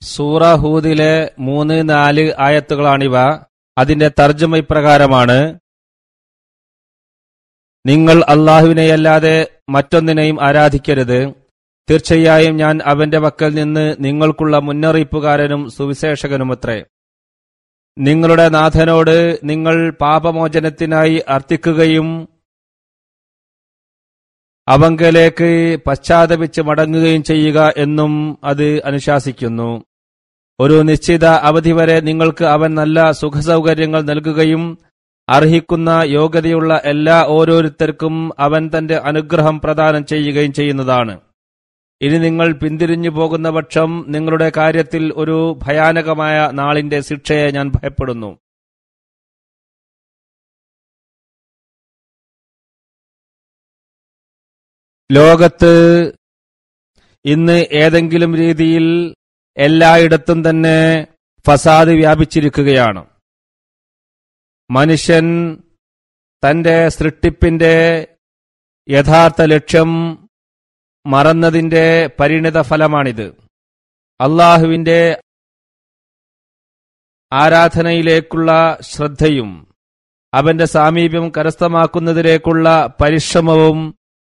സൂറ ഹൂദിലെ മൂന്ന് നാല് ആയത്തുകളാണിവ അതിന്റെ തർജ്ജമ ഇപ്രകാരമാണ് നിങ്ങൾ അല്ലാഹുവിനെയല്ലാതെ മറ്റൊന്നിനെയും ആരാധിക്കരുത് തീർച്ചയായും ഞാൻ അവന്റെ പക്കൽ നിന്ന് നിങ്ങൾക്കുള്ള മുന്നറിയിപ്പുകാരനും സുവിശേഷകനുമത്രേ നിങ്ങളുടെ നാഥനോട് നിങ്ങൾ പാപമോചനത്തിനായി അർത്ഥിക്കുകയും അവങ്കലേക്ക് പശ്ചാത്തപിച്ച് മടങ്ങുകയും ചെയ്യുക എന്നും അത് അനുശാസിക്കുന്നു ഒരു നിശ്ചിത അവധി വരെ നിങ്ങൾക്ക് അവൻ നല്ല സുഖസൗകര്യങ്ങൾ നൽകുകയും അർഹിക്കുന്ന യോഗ്യതയുള്ള എല്ലാ ഓരോരുത്തർക്കും അവൻ തന്റെ അനുഗ്രഹം പ്രദാനം ചെയ്യുകയും ചെയ്യുന്നതാണ് ഇനി നിങ്ങൾ പിന്തിരിഞ്ഞു പോകുന്ന പക്ഷം നിങ്ങളുടെ കാര്യത്തിൽ ഒരു ഭയാനകമായ നാളിന്റെ ശിക്ഷയെ ഞാൻ ഭയപ്പെടുന്നു ലോകത്ത് ഇന്ന് ഏതെങ്കിലും രീതിയിൽ എല്ലായിടത്തും തന്നെ ഫസാദ് വ്യാപിച്ചിരിക്കുകയാണ് മനുഷ്യൻ തന്റെ സൃഷ്ടിപ്പിന്റെ യഥാർത്ഥ ലക്ഷ്യം മറന്നതിന്റെ പരിണിത ഫലമാണിത് അള്ളാഹുവിന്റെ ആരാധനയിലേക്കുള്ള ശ്രദ്ധയും അവന്റെ സാമീപ്യം കരസ്ഥമാക്കുന്നതിലേക്കുള്ള പരിശ്രമവും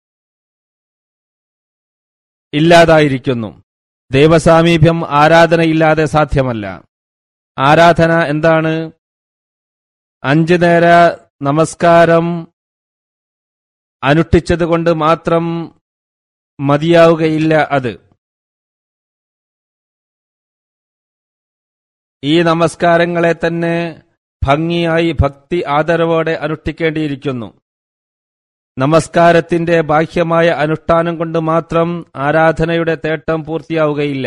ഇല്ലാതായിരിക്കുന്നു ദൈവസാമീപ്യം ആരാധനയില്ലാതെ സാധ്യമല്ല ആരാധന എന്താണ് അഞ്ചു നേര നമസ്കാരം അനുഷ്ഠിച്ചതുകൊണ്ട് മാത്രം മതിയാവുകയില്ല അത് ഈ നമസ്കാരങ്ങളെ തന്നെ ഭംഗിയായി ഭക്തി ആദരവോടെ അനുഷ്ഠിക്കേണ്ടിയിരിക്കുന്നു നമസ്കാരത്തിന്റെ ബാഹ്യമായ അനുഷ്ഠാനം കൊണ്ട് മാത്രം ആരാധനയുടെ തേട്ടം പൂർത്തിയാവുകയില്ല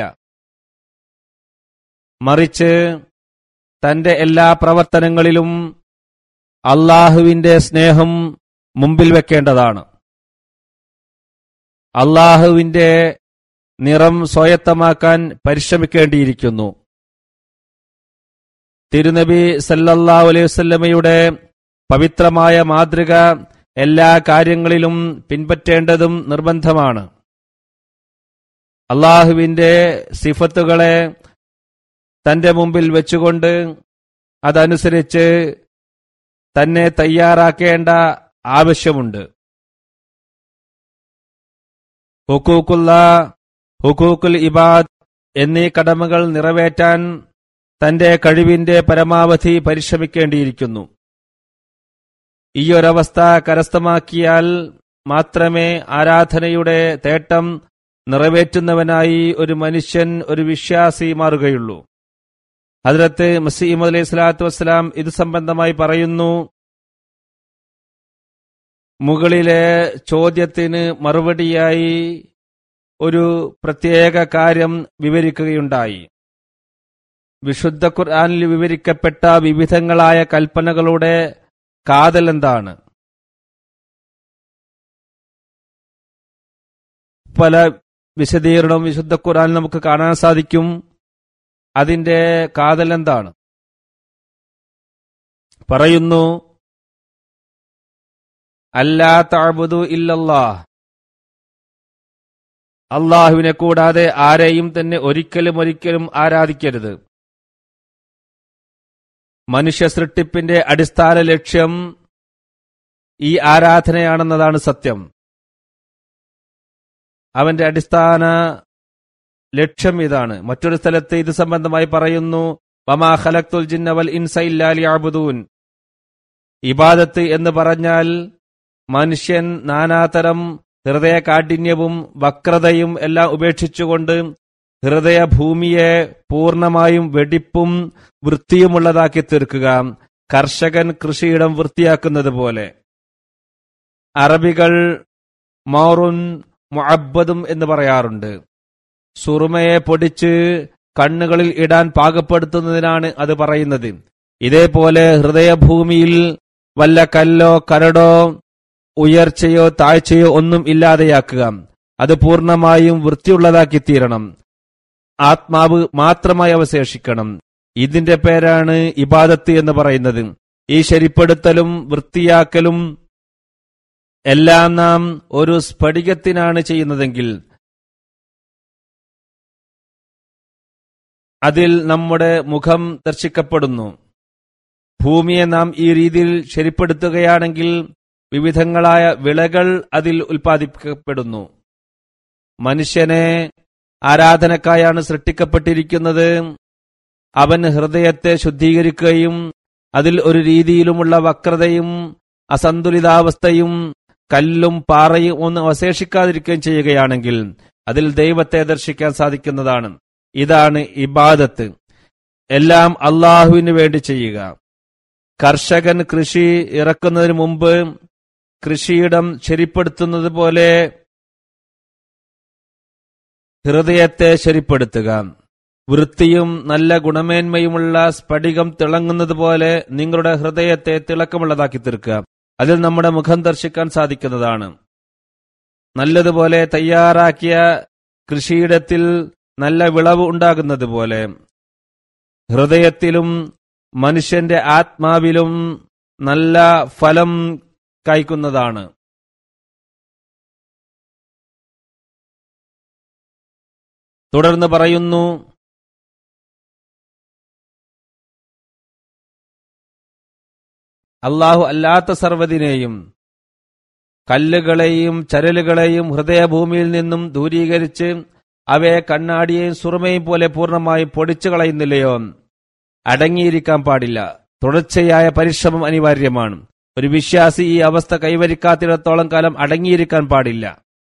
മറിച്ച് തന്റെ എല്ലാ പ്രവർത്തനങ്ങളിലും അള്ളാഹുവിന്റെ സ്നേഹം മുമ്പിൽ വെക്കേണ്ടതാണ് അള്ളാഹുവിന്റെ നിറം സ്വായത്തമാക്കാൻ പരിശ്രമിക്കേണ്ടിയിരിക്കുന്നു തിരുനബി സല്ലല്ലാഹു അലൈഹി വസല്ലമയുടെ പവിത്രമായ മാതൃക എല്ലാ കാര്യങ്ങളിലും പിൻപറ്റേണ്ടതും നിർബന്ധമാണ് അള്ളാഹുവിന്റെ സിഫത്തുകളെ തന്റെ മുമ്പിൽ വെച്ചുകൊണ്ട് അതനുസരിച്ച് തന്നെ തയ്യാറാക്കേണ്ട ആവശ്യമുണ്ട് ഹുക്കൂക്കുള്ള ഹുക്കൂക്കുൽ ഇബാദ് എന്നീ കടമകൾ നിറവേറ്റാൻ തന്റെ കഴിവിന്റെ പരമാവധി പരിശ്രമിക്കേണ്ടിയിരിക്കുന്നു ഈയൊരവസ്ഥ കരസ്ഥമാക്കിയാൽ മാത്രമേ ആരാധനയുടെ തേട്ടം നിറവേറ്റുന്നവനായി ഒരു മനുഷ്യൻ ഒരു വിശ്വാസി മാറുകയുള്ളൂ ഹദ്രത്ത് മസീമദ് അലൈഹി സ്വലാത്തു വസ്സലാം ഇത് സംബന്ധമായി പറയുന്നു മുകളിലെ ചോദ്യത്തിന് മറുപടിയായി ഒരു പ്രത്യേക കാര്യം വിവരിക്കുകയുണ്ടായി വിശുദ്ധ ഖുർആാനിൽ വിവരിക്കപ്പെട്ട വിവിധങ്ങളായ കൽപ്പനകളുടെ കാതൽ എന്താണ് പല വിശദീകരണവും വിശുദ്ധ ഖുർആനിൽ നമുക്ക് കാണാൻ സാധിക്കും അതിന്റെ കാതൽ എന്താണ് പറയുന്നു അല്ലാ താബുദു ഇല്ലല്ലാ അള്ളാഹുവിനെ കൂടാതെ ആരെയും തന്നെ ഒരിക്കലും ഒരിക്കലും ആരാധിക്കരുത് മനുഷ്യ സൃഷ്ടിപ്പിന്റെ അടിസ്ഥാന ലക്ഷ്യം ഈ ആരാധനയാണെന്നതാണ് സത്യം അവന്റെ അടിസ്ഥാന ലക്ഷ്യം ഇതാണ് മറ്റൊരു സ്ഥലത്ത് ഇത് സംബന്ധമായി പറയുന്നു വമാ ഖലക്തുൽ ജിന്നവൽ ഇൻസൈല്ലാലിയാബുദൂൻ ഇബാദത്ത് എന്ന് പറഞ്ഞാൽ മനുഷ്യൻ നാനാതരം ഹൃദയകാഠിന്യവും വക്രതയും എല്ലാം ഉപേക്ഷിച്ചുകൊണ്ട് ഹൃദയഭൂമിയെ പൂർണമായും വെടിപ്പും വൃത്തിയുമുള്ളതാക്കി തീർക്കുക കർഷകൻ കൃഷിയിടം വൃത്തിയാക്കുന്നത് പോലെ അറബികൾ മൗറുൻ മുഅബ്ബദും എന്ന് പറയാറുണ്ട് സുറുമയെ പൊടിച്ച് കണ്ണുകളിൽ ഇടാൻ പാകപ്പെടുത്തുന്നതിനാണ് അത് പറയുന്നത് ഇതേപോലെ ഹൃദയഭൂമിയിൽ വല്ല കല്ലോ കരടോ ഉയർച്ചയോ താഴ്ചയോ ഒന്നും ഇല്ലാതെയാക്കുക അത് പൂർണ്ണമായും വൃത്തിയുള്ളതാക്കി തീരണം ആത്മാവ് മാത്രമായി അവശേഷിക്കണം ഇതിന്റെ പേരാണ് ഇബാദത്ത് എന്ന് പറയുന്നത് ഈ ശരിപ്പെടുത്തലും വൃത്തിയാക്കലും എല്ലാം നാം ഒരു സ്ഫടികത്തിനാണ് ചെയ്യുന്നതെങ്കിൽ അതിൽ നമ്മുടെ മുഖം ദർശിക്കപ്പെടുന്നു ഭൂമിയെ നാം ഈ രീതിയിൽ ശരിപ്പെടുത്തുകയാണെങ്കിൽ വിവിധങ്ങളായ വിളകൾ അതിൽ ഉൽപ്പാദിപ്പിക്കപ്പെടുന്നു മനുഷ്യനെ ആരാധനക്കായാണ് സൃഷ്ടിക്കപ്പെട്ടിരിക്കുന്നത് അവൻ ഹൃദയത്തെ ശുദ്ധീകരിക്കുകയും അതിൽ ഒരു രീതിയിലുമുള്ള വക്രതയും അസന്തുലിതാവസ്ഥയും കല്ലും പാറയും ഒന്നും അവശേഷിക്കാതിരിക്കുകയും ചെയ്യുകയാണെങ്കിൽ അതിൽ ദൈവത്തെ ദർശിക്കാൻ സാധിക്കുന്നതാണ് ഇതാണ് ഇബാദത്ത് എല്ലാം അള്ളാഹുവിന് വേണ്ടി ചെയ്യുക കർഷകൻ കൃഷി ഇറക്കുന്നതിന് മുമ്പ് കൃഷിയിടം ശരിപ്പെടുത്തുന്നത് പോലെ ഹൃദയത്തെ ശരിപ്പെടുത്തുക വൃത്തിയും നല്ല ഗുണമേന്മയുമുള്ള സ്ഫടികം തിളങ്ങുന്നത് പോലെ നിങ്ങളുടെ ഹൃദയത്തെ തിളക്കമുള്ളതാക്കി തീർക്കുക അതിൽ നമ്മുടെ മുഖം ദർശിക്കാൻ സാധിക്കുന്നതാണ് നല്ലതുപോലെ തയ്യാറാക്കിയ കൃഷിയിടത്തിൽ നല്ല വിളവ് ഉണ്ടാകുന്നത് പോലെ ഹൃദയത്തിലും മനുഷ്യന്റെ ആത്മാവിലും നല്ല ഫലം കായ്ക്കുന്നതാണ് തുടർന്ന് പറയുന്നു അള്ളാഹു അല്ലാത്ത സർവ്വതിനെയും കല്ലുകളെയും ചരലുകളെയും ഹൃദയഭൂമിയിൽ നിന്നും ദൂരീകരിച്ച് അവയെ കണ്ണാടിയെയും സുറുമയും പോലെ പൂർണ്ണമായും പൊടിച്ചു കളയുന്നില്ലയോ അടങ്ങിയിരിക്കാൻ പാടില്ല തുടർച്ചയായ പരിശ്രമം അനിവാര്യമാണ് ഒരു വിശ്വാസി ഈ അവസ്ഥ കൈവരിക്കാത്തിടത്തോളം കാലം അടങ്ങിയിരിക്കാൻ പാടില്ല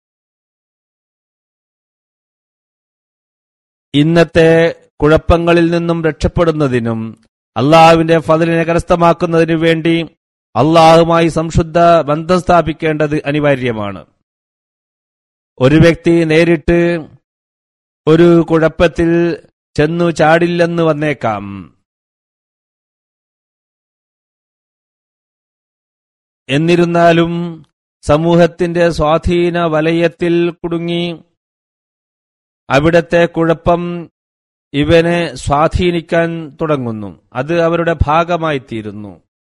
ഇന്നത്തെ കുഴപ്പങ്ങളിൽ നിന്നും രക്ഷപ്പെടുന്നതിനും അള്ളാഹുവിന്റെ ഫതിലിനെ കരസ്ഥമാക്കുന്നതിനു വേണ്ടി അള്ളാഹുമായി സംശുദ്ധ ബന്ധം സ്ഥാപിക്കേണ്ടത് അനിവാര്യമാണ് ഒരു വ്യക്തി നേരിട്ട് ഒരു കുഴപ്പത്തിൽ ചെന്നു ചാടില്ലെന്ന് വന്നേക്കാം എന്നിരുന്നാലും സമൂഹത്തിന്റെ സ്വാധീന വലയത്തിൽ കുടുങ്ങി അവിടത്തെ കുഴപ്പം ഇവനെ സ്വാധീനിക്കാൻ തുടങ്ങുന്നു അത് അവരുടെ ഭാഗമായി തീരുന്നു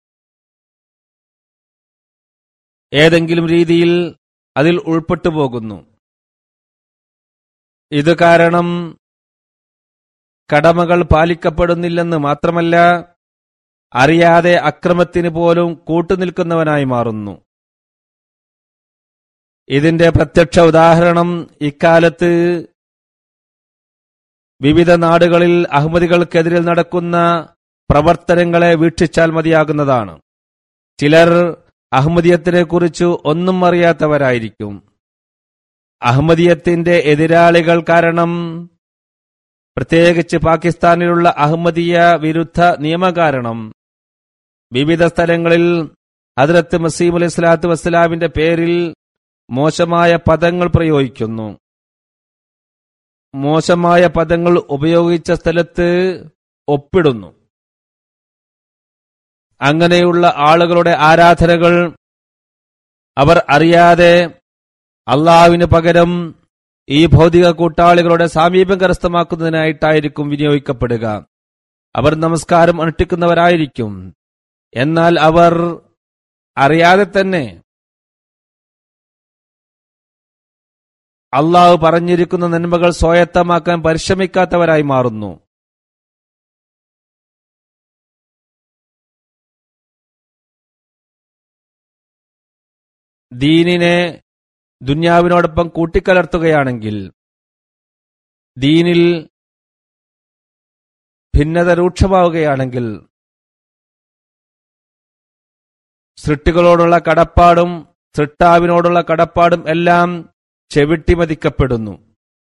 ഏതെങ്കിലും രീതിയിൽ അതിൽ ഉൾപ്പെട്ടു പോകുന്നു ഇത് കാരണം കടമകൾ പാലിക്കപ്പെടുന്നില്ലെന്ന് മാത്രമല്ല അറിയാതെ അക്രമത്തിന് പോലും കൂട്ടുനിൽക്കുന്നവനായി മാറുന്നു ഇതിന്റെ പ്രത്യക്ഷ ഉദാഹരണം ഇക്കാലത്ത് വിവിധ നാടുകളിൽ അഹമ്മദികൾക്കെതിരിൽ നടക്കുന്ന പ്രവർത്തനങ്ങളെ വീക്ഷിച്ചാൽ മതിയാകുന്നതാണ് ചിലർ അഹമ്മദിയത്തിനെ കുറിച്ച് ഒന്നും അറിയാത്തവരായിരിക്കും അഹമ്മദിയത്തിന്റെ എതിരാളികൾ കാരണം പ്രത്യേകിച്ച് പാകിസ്ഥാനിലുള്ള അഹമ്മദിയ വിരുദ്ധ നിയമ കാരണം വിവിധ സ്ഥലങ്ങളിൽ ഹദ്രത്ത് മസീം അലൈഹി സ്വലാത്തു വസ്സലാമിന്റെ പേരിൽ മോശമായ പദങ്ങൾ പ്രയോഗിക്കുന്നു മോശമായ പദങ്ങൾ ഉപയോഗിച്ച സ്ഥലത്ത് ഒപ്പിടുന്നു അങ്ങനെയുള്ള ആളുകളുടെ ആരാധനകൾ അവർ അറിയാതെ അള്ളാഹുവിന് പകരം ഈ ഭൗതിക കൂട്ടാളികളുടെ സാമീപ്യം കരസ്ഥമാക്കുന്നതിനായിട്ടായിരിക്കും വിനിയോഗിക്കപ്പെടുക അവർ നമസ്കാരം അനുഷ്ഠിക്കുന്നവരായിരിക്കും എന്നാൽ അവർ അറിയാതെ തന്നെ അള്ളാഹു പറഞ്ഞിരിക്കുന്ന നന്മകൾ സ്വായത്തമാക്കാൻ പരിശ്രമിക്കാത്തവരായി മാറുന്നു ദീനിനെ ദുന്യാവിനോടൊപ്പം കൂട്ടിക്കലർത്തുകയാണെങ്കിൽ ദീനിൽ ഭിന്നത രൂക്ഷമാവുകയാണെങ്കിൽ സൃഷ്ടികളോടുള്ള കടപ്പാടും സൃഷ്ടാവിനോടുള്ള കടപ്പാടും എല്ലാം ചെവിട്ടിമതിക്കപ്പെടുന്നു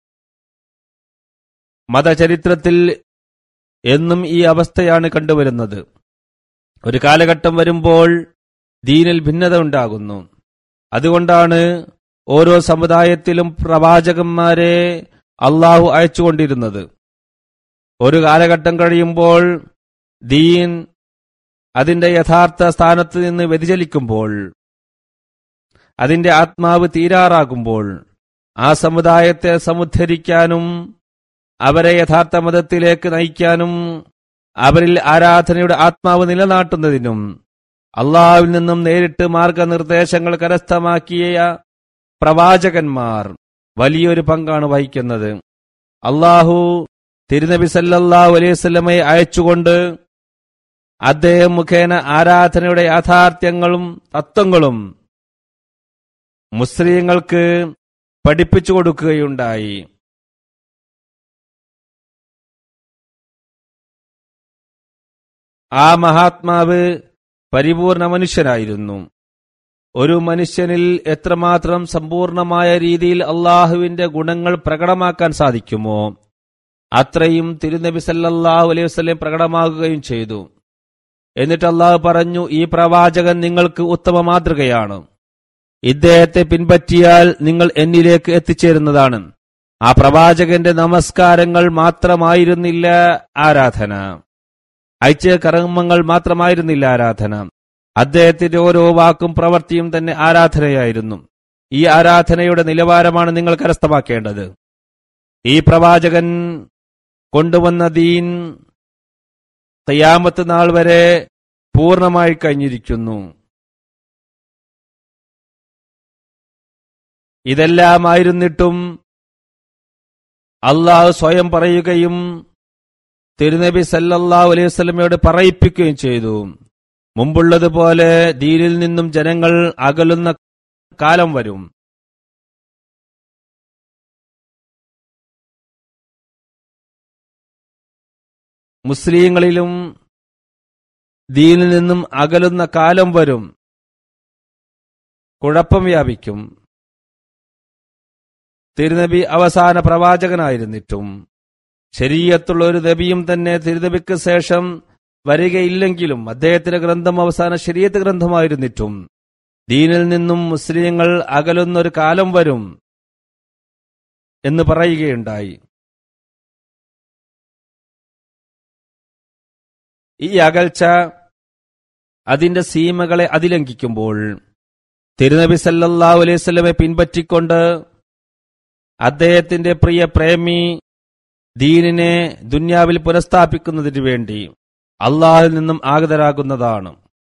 മതചരിത്രത്തിൽ എന്നും ഈ അവസ്ഥയാണ് കണ്ടുവരുന്നത് ഒരു കാലഘട്ടം വരുമ്പോൾ ദീനിൽ ഭിന്നത ഉണ്ടാകുന്നു അതുകൊണ്ടാണ് ഓരോ സമുദായത്തിലും പ്രവാചകന്മാരെ അള്ളാഹു അയച്ചുകൊണ്ടിരുന്നത് ഒരു കാലഘട്ടം കഴിയുമ്പോൾ ദീൻ അതിന്റെ യഥാർത്ഥ സ്ഥാനത്ത് നിന്ന് വ്യതിചലിക്കുമ്പോൾ അതിന്റെ ആത്മാവ് തീരാറാകുമ്പോൾ ആ സമുദായത്തെ സമുദ്ധരിക്കാനും അവരെ യഥാർത്ഥ മതത്തിലേക്ക് നയിക്കാനും അവരിൽ ആരാധനയുടെ ആത്മാവ് നിലനാട്ടുന്നതിനും അള്ളാഹുവിൽ നിന്നും നേരിട്ട് മാർഗനിർദ്ദേശങ്ങൾ കരസ്ഥമാക്കിയ പ്രവാചകന്മാർ വലിയൊരു പങ്കാണ് വഹിക്കുന്നത് അള്ളാഹു തിരുനബി സല്ലല്ലാഹു അലൈഹി വസല്ലമയെ അയച്ചുകൊണ്ട് അദ്ദേഹം മുഖേന ആരാധനയുടെ യാഥാർത്ഥ്യങ്ങളും തത്വങ്ങളും മുസ്ലിങ്ങൾക്ക് പഠിപ്പിച്ചു കൊടുക്കുകയുണ്ടായി ആ മഹാത്മാവ് പരിപൂർണ മനുഷ്യനായിരുന്നു ഒരു മനുഷ്യനിൽ എത്രമാത്രം സമ്പൂർണമായ രീതിയിൽ അള്ളാഹുവിന്റെ ഗുണങ്ങൾ പ്രകടമാക്കാൻ സാധിക്കുമോ അത്രയും തിരുനബി സല്ലല്ലാഹു അലൈഹി വസല്ലം പ്രകടമാകുകയും ചെയ്തു എന്നിട്ട് അള്ളാഹു പറഞ്ഞു ഈ പ്രവാചകൻ നിങ്ങൾക്ക് ഉത്തമ മാതൃകയാണ് ഇദ്ദേഹത്തെ പിൻപറ്റിയാൽ നിങ്ങൾ എന്നിലേക്ക് എത്തിച്ചേരുന്നതാണ് ആ പ്രവാചകന്റെ നമസ്കാരങ്ങൾ മാത്രമായിരുന്നില്ല ആരാധന അയച്ച കർമ്മങ്ങൾ മാത്രമായിരുന്നില്ല ആരാധന അദ്ദേഹത്തിന്റെ ഓരോ വാക്കും പ്രവൃത്തിയും തന്നെ ആരാധനയായിരുന്നു ഈ ആരാധനയുടെ നിലവാരമാണ് നിങ്ങൾ കരസ്ഥമാക്കേണ്ടത് ഈ പ്രവാചകൻ കൊണ്ടുവന്ന ദീൻ തയ്യാമത്ത് നാൾ വരെ പൂർണ്ണമായി കഴിഞ്ഞിരിക്കുന്നു ഇതെല്ലാമായിരുന്നിട്ടും അള്ളാഹു സ്വയം പറയുകയും തിരുനബി സല്ലല്ലാഹു അലൈഹി വസല്ലമയോട് പറയിപ്പിക്കുകയും ചെയ്തു മുമ്പുള്ളതുപോലെ ദീനിൽ നിന്നും ജനങ്ങൾ അകലുന്ന കാലം വരും മുസ്ലിങ്ങളിലും ദീനിൽ നിന്നും അകലുന്ന കാലം വരും കുഴപ്പം വ്യാപിക്കും തിരുനബി അവസാന പ്രവാചകനായിരുന്നിട്ടും ശരീരത്തുള്ള ഒരു നബിയും തന്നെ തിരുനബിക്ക് ശേഷം വരികയില്ലെങ്കിലും അദ്ദേഹത്തിന്റെ ഗ്രന്ഥം അവസാന ശരീരത്ത് ഗ്രന്ഥമായിരുന്നിട്ടും ദീനിൽ നിന്നും മുസ്ലിങ്ങൾ അകലുന്നൊരു കാലം വരും എന്ന് പറയുകയുണ്ടായി ഈ അകൽച്ച അതിന്റെ സീമകളെ അതിലംഘിക്കുമ്പോൾ തിരുനബി സല്ലല്ലാഹു അലൈഹി വസല്ലമെ പിൻപറ്റിക്കൊണ്ട് അദ്ദേഹത്തിന്റെ പ്രിയ പ്രേമി ദീനിനെ ദുന്യാവിൽ പുനഃസ്ഥാപിക്കുന്നതിനു വേണ്ടി അള്ളാഹിൽ നിന്നും ആഗതരാകുന്നതാണ്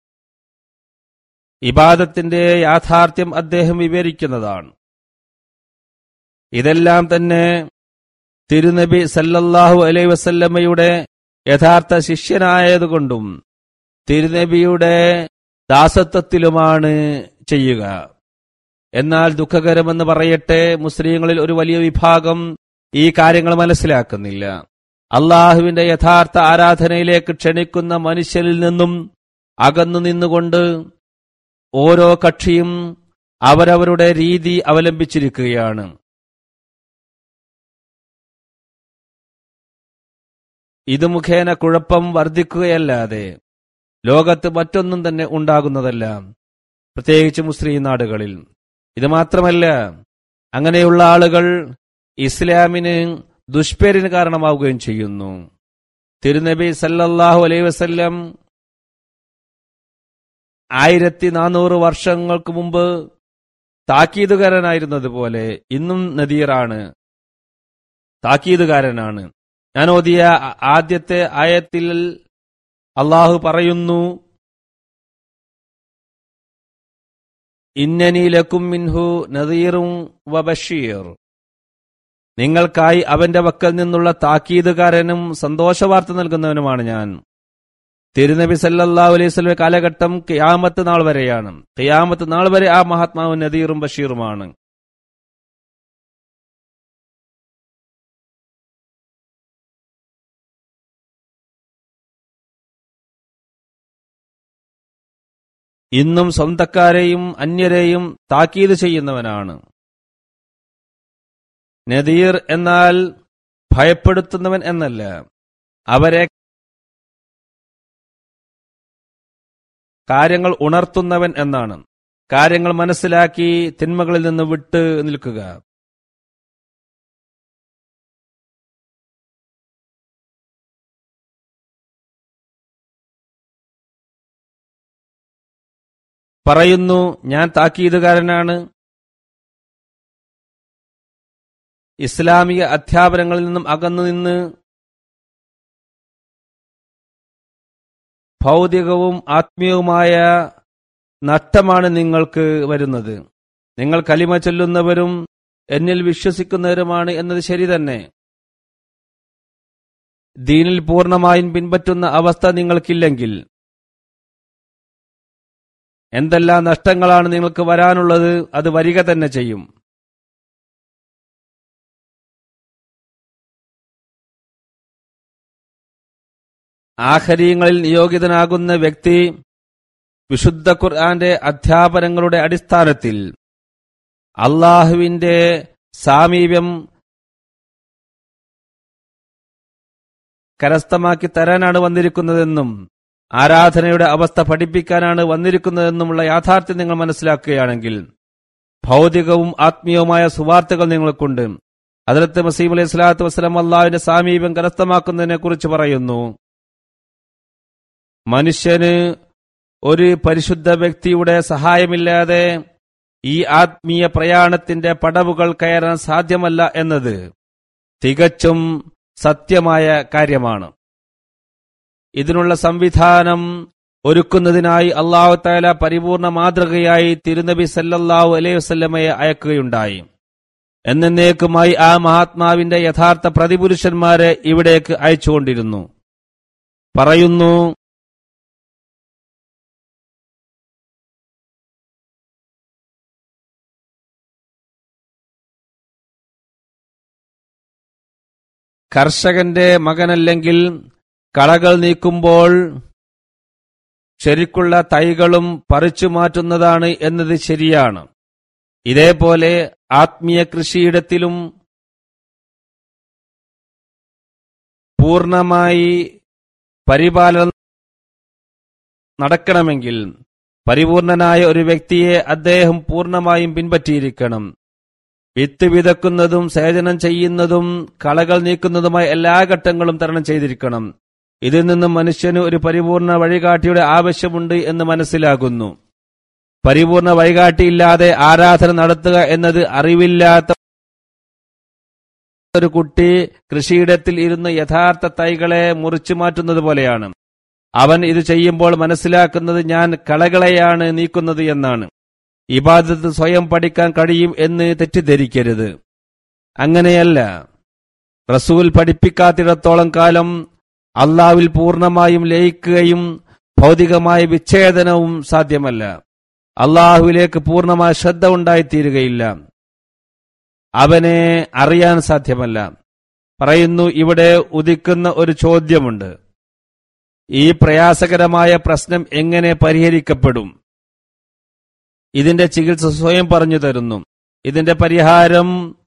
ഇബാദത്തിന്റെ യാഥാർത്ഥ്യം അദ്ദേഹം വിവരിക്കുന്നതാണ് ഇതെല്ലാം തന്നെ തിരുനബി സല്ലല്ലാഹു അലൈഹി വസല്ലമ്മയുടെ യഥാർത്ഥ ശിഷ്യനായതുകൊണ്ടും തിരുനബിയുടെ ദാസത്വത്തിലുമാണ് ചെയ്യുക എന്നാൽ ദുഃഖകരമെന്ന് പറയട്ടെ മുസ്ലിങ്ങളിൽ ഒരു വലിയ വിഭാഗം ഈ കാര്യങ്ങൾ മനസ്സിലാക്കുന്നില്ല അള്ളാഹുവിന്റെ യഥാർത്ഥ ആരാധനയിലേക്ക് ക്ഷണിക്കുന്ന മനുഷ്യരിൽ നിന്നും അകന്നു നിന്നുകൊണ്ട് ഓരോ കക്ഷിയും അവരവരുടെ രീതി അവലംബിച്ചിരിക്കുകയാണ് ഇത് മുഖേന കുഴപ്പം വർദ്ധിക്കുകയല്ലാതെ ലോകത്ത് മറ്റൊന്നും തന്നെ ഉണ്ടാകുന്നതല്ല പ്രത്യേകിച്ച് മുസ്ലിം നാടുകളിൽ ഇത് മാത്രമല്ല അങ്ങനെയുള്ള ആളുകൾ ഇസ്ലാമിന് ദുഷ്പേരിന് കാരണമാവുകയും ചെയ്യുന്നു തിരുനബി സല്ലല്ലാഹു അലൈഹി വസല്ലം ആയിരത്തി നാനൂറ് വർഷങ്ങൾക്ക് മുമ്പ് താക്കീതുകാരനായിരുന്നതുപോലെ ഇന്നും നദീറാണ് താക്കീതുകാരനാണ് ഞാൻ ഓതിയ ആദ്യത്തെ ആയത്തിൽ അള്ളാഹു പറയുന്നു ഇന്നനി ലക്കും മിൻഹു നദീറും വബഷീർ നിങ്ങൾക്കായി അവന്റെ വക്കൽ നിന്നുള്ള താക്കീതുകാരനും സന്തോഷവാർത്ത നൽകുന്നവനുമാണ് ഞാൻ തിരുനബി സല്ലല്ലാഹു അലൈഹി സ്വലമെ കാലഘട്ടം കിയാമത്ത് നാൾ വരെയാണ് കിയാമത്ത് നാൾ വരെ ആ മഹാത്മാവ് നദീറും ബഷീറുമാണ് ഇന്നും സ്വന്തക്കാരെയും അന്യരെയും താക്കീത് ചെയ്യുന്നവനാണ് നദീർ എന്നാൽ ഭയപ്പെടുത്തുന്നവൻ എന്നല്ല അവരെ കാര്യങ്ങൾ ഉണർത്തുന്നവൻ എന്നാണ് കാര്യങ്ങൾ മനസ്സിലാക്കി തിന്മകളിൽ നിന്ന് വിട്ട് നിൽക്കുക പറയുന്നു ഞാൻ താക്കീതുകാരനാണ് ഇസ്ലാമിക അധ്യാപനങ്ങളിൽ നിന്നും അകന്നു നിന്ന് ഭൗതികവും ആത്മീയവുമായ നഷ്ടമാണ് നിങ്ങൾക്ക് വരുന്നത് നിങ്ങൾ കലിമ ചൊല്ലുന്നവരും എന്നിൽ വിശ്വസിക്കുന്നവരുമാണ് എന്നത് ശരി തന്നെ ദീനിൽ പൂർണ്ണമായും പിൻപറ്റുന്ന അവസ്ഥ നിങ്ങൾക്കില്ലെങ്കിൽ എന്തെല്ലാം നഷ്ടങ്ങളാണ് നിങ്ങൾക്ക് വരാനുള്ളത് അത് വരിക തന്നെ ചെയ്യും ആഹരീങ്ങളിൽ നിയോഗിതനാകുന്ന വ്യക്തി വിശുദ്ധ ഖുർആന്റെ അധ്യാപനങ്ങളുടെ അടിസ്ഥാനത്തിൽ അള്ളാഹുവിന്റെ സാമീപ്യം കരസ്ഥമാക്കി തരാനാണ് വന്നിരിക്കുന്നതെന്നും ആരാധനയുടെ അവസ്ഥ പഠിപ്പിക്കാനാണ് വന്നിരിക്കുന്നതെന്നുമുള്ള യാഥാർത്ഥ്യം നിങ്ങൾ മനസ്സിലാക്കുകയാണെങ്കിൽ ഭൗതികവും ആത്മീയവുമായ സുവാർത്തകൾ നിങ്ങൾക്കുണ്ട് അതിലത്ത് മസീം അലൈഹി സ്വലാത്തു വസ്സലാം അള്ളാഹുവിന്റെ സാമീപ്യം കരസ്ഥമാക്കുന്നതിനെ കുറിച്ച് പറയുന്നു മനുഷ്യന് ഒരു പരിശുദ്ധ വ്യക്തിയുടെ സഹായമില്ലാതെ ഈ ആത്മീയ പ്രയാണത്തിന്റെ പടവുകൾ കയറാൻ സാധ്യമല്ല എന്നത് തികച്ചും സത്യമായ കാര്യമാണ് ഇതിനുള്ള സംവിധാനം ഒരുക്കുന്നതിനായി അള്ളാഹു താല പരിപൂർണ മാതൃകയായി തിരുനബി സല്ലല്ലാഹു അലൈഹി വസല്ലമയെ അയക്കുകയുണ്ടായി എന്നേക്കുമായി ആ മഹാത്മാവിന്റെ യഥാർത്ഥ പ്രതിപുരുഷന്മാരെ ഇവിടേക്ക് അയച്ചുകൊണ്ടിരുന്നു പറയുന്നു കർഷകന്റെ മകനല്ലെങ്കിൽ കളകൾ നീക്കുമ്പോൾ ശരിക്കുള്ള തൈകളും പറിച്ചു മാറ്റുന്നതാണ് എന്നത് ശരിയാണ് ഇതേപോലെ ആത്മീയ കൃഷിയിടത്തിലും പൂർണമായി പരിപാലനം നടക്കണമെങ്കിൽ പരിപൂർണനായ ഒരു വ്യക്തിയെ അദ്ദേഹം പൂർണമായും പിൻപറ്റിയിരിക്കണം വിത്ത് വിതക്കുന്നതും സേചനം ചെയ്യുന്നതും കളകൾ നീക്കുന്നതുമായ എല്ലാ ഘട്ടങ്ങളും തരണം ചെയ്തിരിക്കണം ഇതിൽ നിന്നും മനുഷ്യന് ഒരു പരിപൂർണ വഴികാട്ടിയുടെ ആവശ്യമുണ്ട് എന്ന് മനസ്സിലാകുന്നു പരിപൂർണ വഴികാട്ടിയില്ലാതെ ആരാധന നടത്തുക എന്നത് അറിവില്ലാത്ത ഒരു കുട്ടി കൃഷിയിടത്തിൽ ഇരുന്ന് യഥാർത്ഥ തൈകളെ മുറിച്ചു മാറ്റുന്നത് പോലെയാണ് അവൻ ഇത് ചെയ്യുമ്പോൾ മനസ്സിലാക്കുന്നത് ഞാൻ കളകളെയാണ് നീക്കുന്നത് എന്നാണ് ഇബാദത്ത് സ്വയം പഠിക്കാൻ കഴിയും എന്ന് തെറ്റിദ്ധരിക്കരുത് അങ്ങനെയല്ല റസൂൽ പഠിപ്പിക്കാത്തിടത്തോളം കാലം അള്ളാവിൽ പൂർണ്ണമായും ലയിക്കുകയും ഭൗതികമായ വിച്ഛേദനവും സാധ്യമല്ല അള്ളാഹുവിലേക്ക് പൂർണ്ണമായ ശ്രദ്ധ ഉണ്ടായിത്തീരുകയില്ല അവനെ അറിയാൻ സാധ്യമല്ല പറയുന്നു ഇവിടെ ഉദിക്കുന്ന ഒരു ചോദ്യമുണ്ട് ഈ പ്രയാസകരമായ പ്രശ്നം എങ്ങനെ പരിഹരിക്കപ്പെടും ഇതിന്റെ ചികിത്സ സ്വയം പറഞ്ഞു തരുന്നു ഇതിന്റെ പരിഹാരം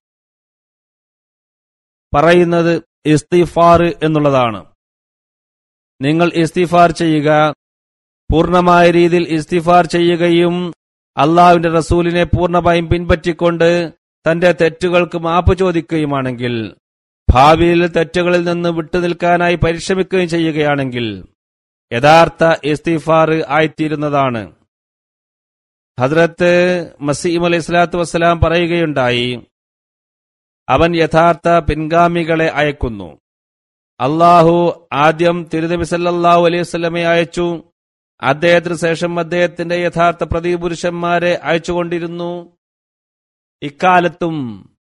പറയുന്നത് ഇസ്തിഫാർ എന്നുള്ളതാണ് നിങ്ങൾ ഇസ്തിഫാർ ചെയ്യുക പൂർണ്ണമായ രീതിയിൽ ഇസ്തിഫാർ ചെയ്യുകയും അള്ളാഹുവിന്റെ റസൂലിനെ പൂർണ്ണമായും പിൻപറ്റിക്കൊണ്ട് തന്റെ തെറ്റുകൾക്ക് മാപ്പ് ചോദിക്കുകയുമാണെങ്കിൽ ഭാവിയിൽ തെറ്റുകളിൽ നിന്ന് വിട്ടുനിൽക്കാനായി പരിശ്രമിക്കുകയും ചെയ്യുകയാണെങ്കിൽ യഥാർത്ഥ ഇസ്തിഫാർ ആയിത്തീരുന്നതാണ് ഹദ്രത്ത് മസീം അലൈഹി സ്വലാത്തു വസ്സലാം പറയുകയുണ്ടായി അവൻ യഥാർത്ഥ പിൻഗാമികളെ അയക്കുന്നു അള്ളാഹു ആദ്യം തിരുനബി സല്ലല്ലാഹു അലൈഹി വസല്ലമയെ അയച്ചു അദ്ദേഹത്തിന് ശേഷം അദ്ദേഹത്തിന്റെ യഥാർത്ഥ പ്രതിപുരുഷന്മാരെ അയച്ചുകൊണ്ടിരുന്നു ഇക്കാലത്തും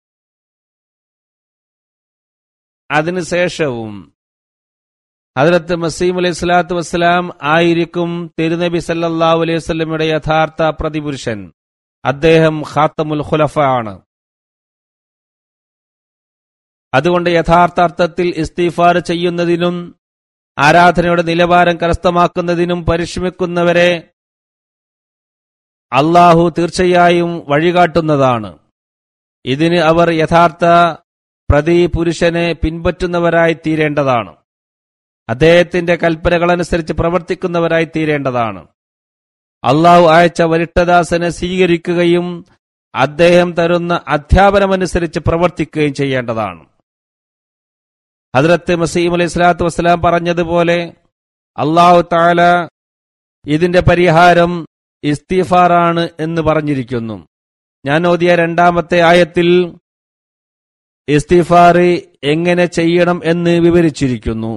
അതിനുശേഷവും ഹജറത്ത് മസീം അലൈഹി സ്വലാത്തു വസ്സലാം ആയിരിക്കും തിരുനബി സല്ലല്ലാഹു അലൈഹി വസല്ലമയുടെ യഥാർത്ഥ പ്രതിപുരുഷൻ അദ്ദേഹം ഖാത്തമുൽ ഖുലഫ ആണ് അതുകൊണ്ട് യഥാർത്ഥ അർത്ഥത്തിൽ ഇസ്തീഫാർ ചെയ്യുന്നതിനും ആരാധനയുടെ നിലവാരം കരസ്ഥമാക്കുന്നതിനും പരിശ്രമിക്കുന്നവരെ അള്ളാഹു തീർച്ചയായും വഴികാട്ടുന്നതാണ് ഇതിന് അവർ യഥാർത്ഥ പ്രതിപുരുഷനെ പിൻപറ്റുന്നവരായി തീരേണ്ടതാണ് അദ്ദേഹത്തിന്റെ കൽപ്പനകളനുസരിച്ച് പ്രവർത്തിക്കുന്നവരായി തീരേണ്ടതാണ് അള്ളാഹു അയച്ച വരിട്ടദാസനെ സ്വീകരിക്കുകയും അദ്ദേഹം തരുന്ന അധ്യാപനമനുസരിച്ച് പ്രവർത്തിക്കുകയും ചെയ്യേണ്ടതാണ് ഹദ്രത്ത് മസീം അലൈഹി സ്വലാത്തു വസ്സലാം പറഞ്ഞതുപോലെ അള്ളാഹു താല ഇതിന്റെ പരിഹാരം ഇസ്തിഫാറാണ് എന്ന് പറഞ്ഞിരിക്കുന്നു ഞാൻ ഓതിയ രണ്ടാമത്തെ ആയത്തിൽ ഇസ്തിഫാർ എങ്ങനെ ചെയ്യണം എന്ന് വിവരിച്ചിരിക്കുന്നു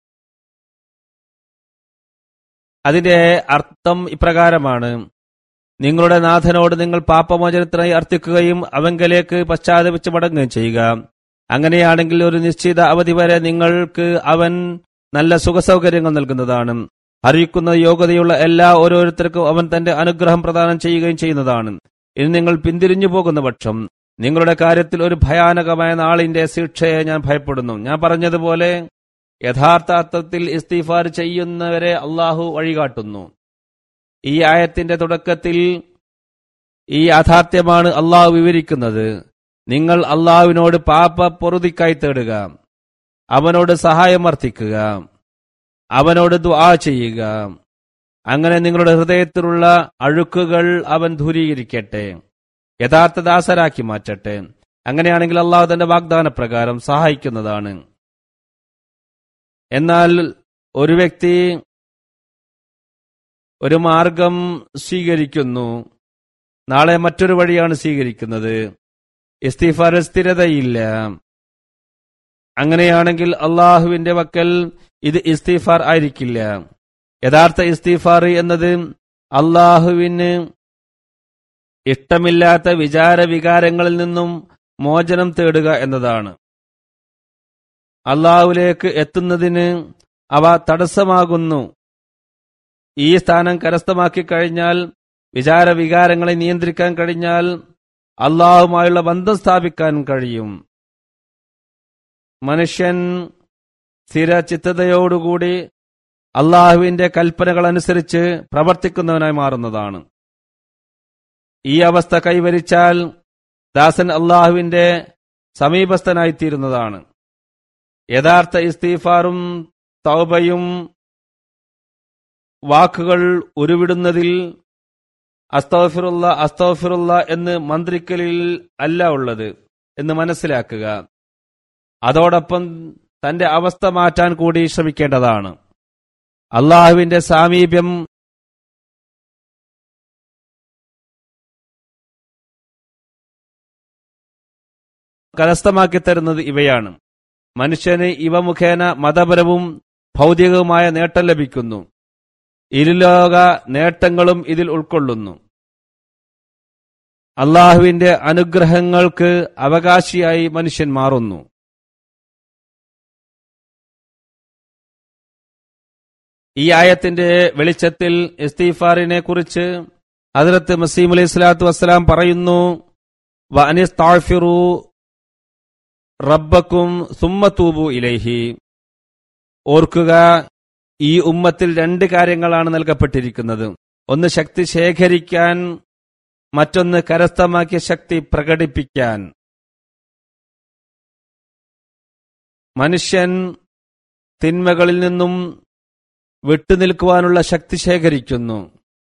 അതിന്റെ അർത്ഥം ഇപ്രകാരമാണ് നിങ്ങളുടെ നാഥനോട് നിങ്ങൾ പാപമോചനത്തിനായി അർത്ഥിക്കുകയും അവങ്കലേക്ക് പശ്ചാത്തപിച്ച് മടങ്ങുകയും ചെയ്യുക അങ്ങനെയാണെങ്കിൽ ഒരു നിശ്ചിത അവധി വരെ നിങ്ങൾക്ക് അവൻ നല്ല സുഖസൗകര്യങ്ങൾ നൽകുന്നതാണ് അറിയിക്കുന്ന യോഗ്യതയുള്ള എല്ലാ ഓരോരുത്തർക്കും അവൻ തന്റെ അനുഗ്രഹം പ്രദാനം ചെയ്യുകയും ചെയ്യുന്നതാണ് ഇനി നിങ്ങൾ പിന്തിരിഞ്ഞു പോകുന്ന പക്ഷം നിങ്ങളുടെ കാര്യത്തിൽ ഒരു ഭയാനകമായ നാളിന്റെ ശിക്ഷയെ ഞാൻ ഭയപ്പെടുന്നു ഞാൻ പറഞ്ഞതുപോലെ യഥാർത്ഥ അർത്ഥത്തിൽ ഇസ്തിഫാർ ചെയ്യുന്നവരെ അള്ളാഹു വഴികാട്ടുന്നു ഈ ആയത്തിന്റെ തുടക്കത്തിൽ ഈ യാഥാർത്ഥ്യമാണ് അള്ളാഹു വിവരിക്കുന്നത് നിങ്ങൾ അള്ളാഹുവിനോട് പാപ പൊറുതിക്കായി തേടുക അവനോട് സഹായം അർത്ഥിക്കുക അവനോട് ദുആ ചെയ്യുക അങ്ങനെ നിങ്ങളുടെ ഹൃദയത്തിലുള്ള അഴുക്കുകൾ അവൻ ദൂരീകരിക്കട്ടെ യഥാർത്ഥ ദാസരാക്കി മാറ്റട്ടെ അങ്ങനെയാണെങ്കിൽ അള്ളാഹു തന്റെ വാഗ്ദാന പ്രകാരം സഹായിക്കുന്നതാണ് എന്നാൽ ഒരു വ്യക്തി ഒരു മാർഗം സ്വീകരിക്കുന്നു നാളെ മറ്റൊരു വഴിയാണ് സ്വീകരിക്കുന്നത് ഇസ്തിഫാർ സ്ഥിരതയില്ല അങ്ങനെയാണെങ്കിൽ അള്ളാഹുവിന്റെ വക്കൽ ഇത് ഇസ്തിഫാർ ആയിരിക്കില്ല യഥാർത്ഥ ഇസ്തിഫാർ എന്നത് അള്ളാഹുവിന് ഇഷ്ടമില്ലാത്ത വിചാര വികാരങ്ങളിൽ നിന്നും മോചനം തേടുക എന്നതാണ് അള്ളാഹുലേക്ക് എത്തുന്നതിന് അവ തടസ്സമാകുന്നു ഈ സ്ഥാനം കരസ്ഥമാക്കി കഴിഞ്ഞാൽ വിചാര വികാരങ്ങളെ നിയന്ത്രിക്കാൻ കഴിഞ്ഞാൽ അള്ളാഹുമായുള്ള ബന്ധം സ്ഥാപിക്കാൻ കഴിയും മനുഷ്യൻ സ്ഥിരചിത്തതയോടുകൂടി അള്ളാഹുവിന്റെ കൽപ്പനകൾ അനുസരിച്ച് പ്രവർത്തിക്കുന്നവനായി മാറുന്നതാണ് ഈ അവസ്ഥ കൈവരിച്ചാൽ ദാസൻ അള്ളാഹുവിന്റെ സമീപസ്ഥനായിത്തീരുന്നതാണ് യഥാർത്ഥ ഇസ്തീഫാറും തൗബയും വാക്കുകൾ ഉരുവിടുന്നതിൽ അസ്തഫിറുള്ള അസ്തഫിറുള്ള എന്ന് മന്ത്രിക്കലിൽ അല്ല ഉള്ളത് എന്ന് മനസ്സിലാക്കുക അതോടൊപ്പം തന്റെ അവസ്ഥ മാറ്റാൻ കൂടി ശ്രമിക്കേണ്ടതാണ് അള്ളാഹുവിന്റെ സാമീപ്യം കരസ്ഥമാക്കി തരുന്നത് ഇവയാണ് മനുഷ്യന് ഇവ മുഖേന മതപരവും ഭൗതികവുമായ നേട്ടം ലഭിക്കുന്നു ഇരുലോക നേട്ടങ്ങളും ഇതിൽ ഉൾക്കൊള്ളുന്നു അള്ളാഹുവിന്റെ അനുഗ്രഹങ്ങൾക്ക് അവകാശിയായി മനുഷ്യൻ മാറുന്നു ഈ ആയത്തിന്റെ വെളിച്ചത്തിൽ ഇസ്തീഫാറിനെ കുറിച്ച് ഹജറത്ത് മസീം അലൈഹി സ്വലാത്തു വസ്സലാം പറയുന്നു വഅനിസ്താഫിറു റബ്ബക്കും സുമ്മത്തൂബു ഇലൈഹി ഓർക്കുക ഈ ഉമ്മത്തിൽ രണ്ട് കാര്യങ്ങളാണ് നൽകപ്പെട്ടിരിക്കുന്നത് ഒന്ന് ശക്തി ശേഖരിക്കാൻ മറ്റൊന്ന് കരസ്ഥമാക്കിയ ശക്തി പ്രകടിപ്പിക്കാൻ മനുഷ്യൻ തിന്മകളിൽ നിന്നും വിട്ടുനിൽക്കുവാനുള്ള ശക്തി ശേഖരിക്കുന്നു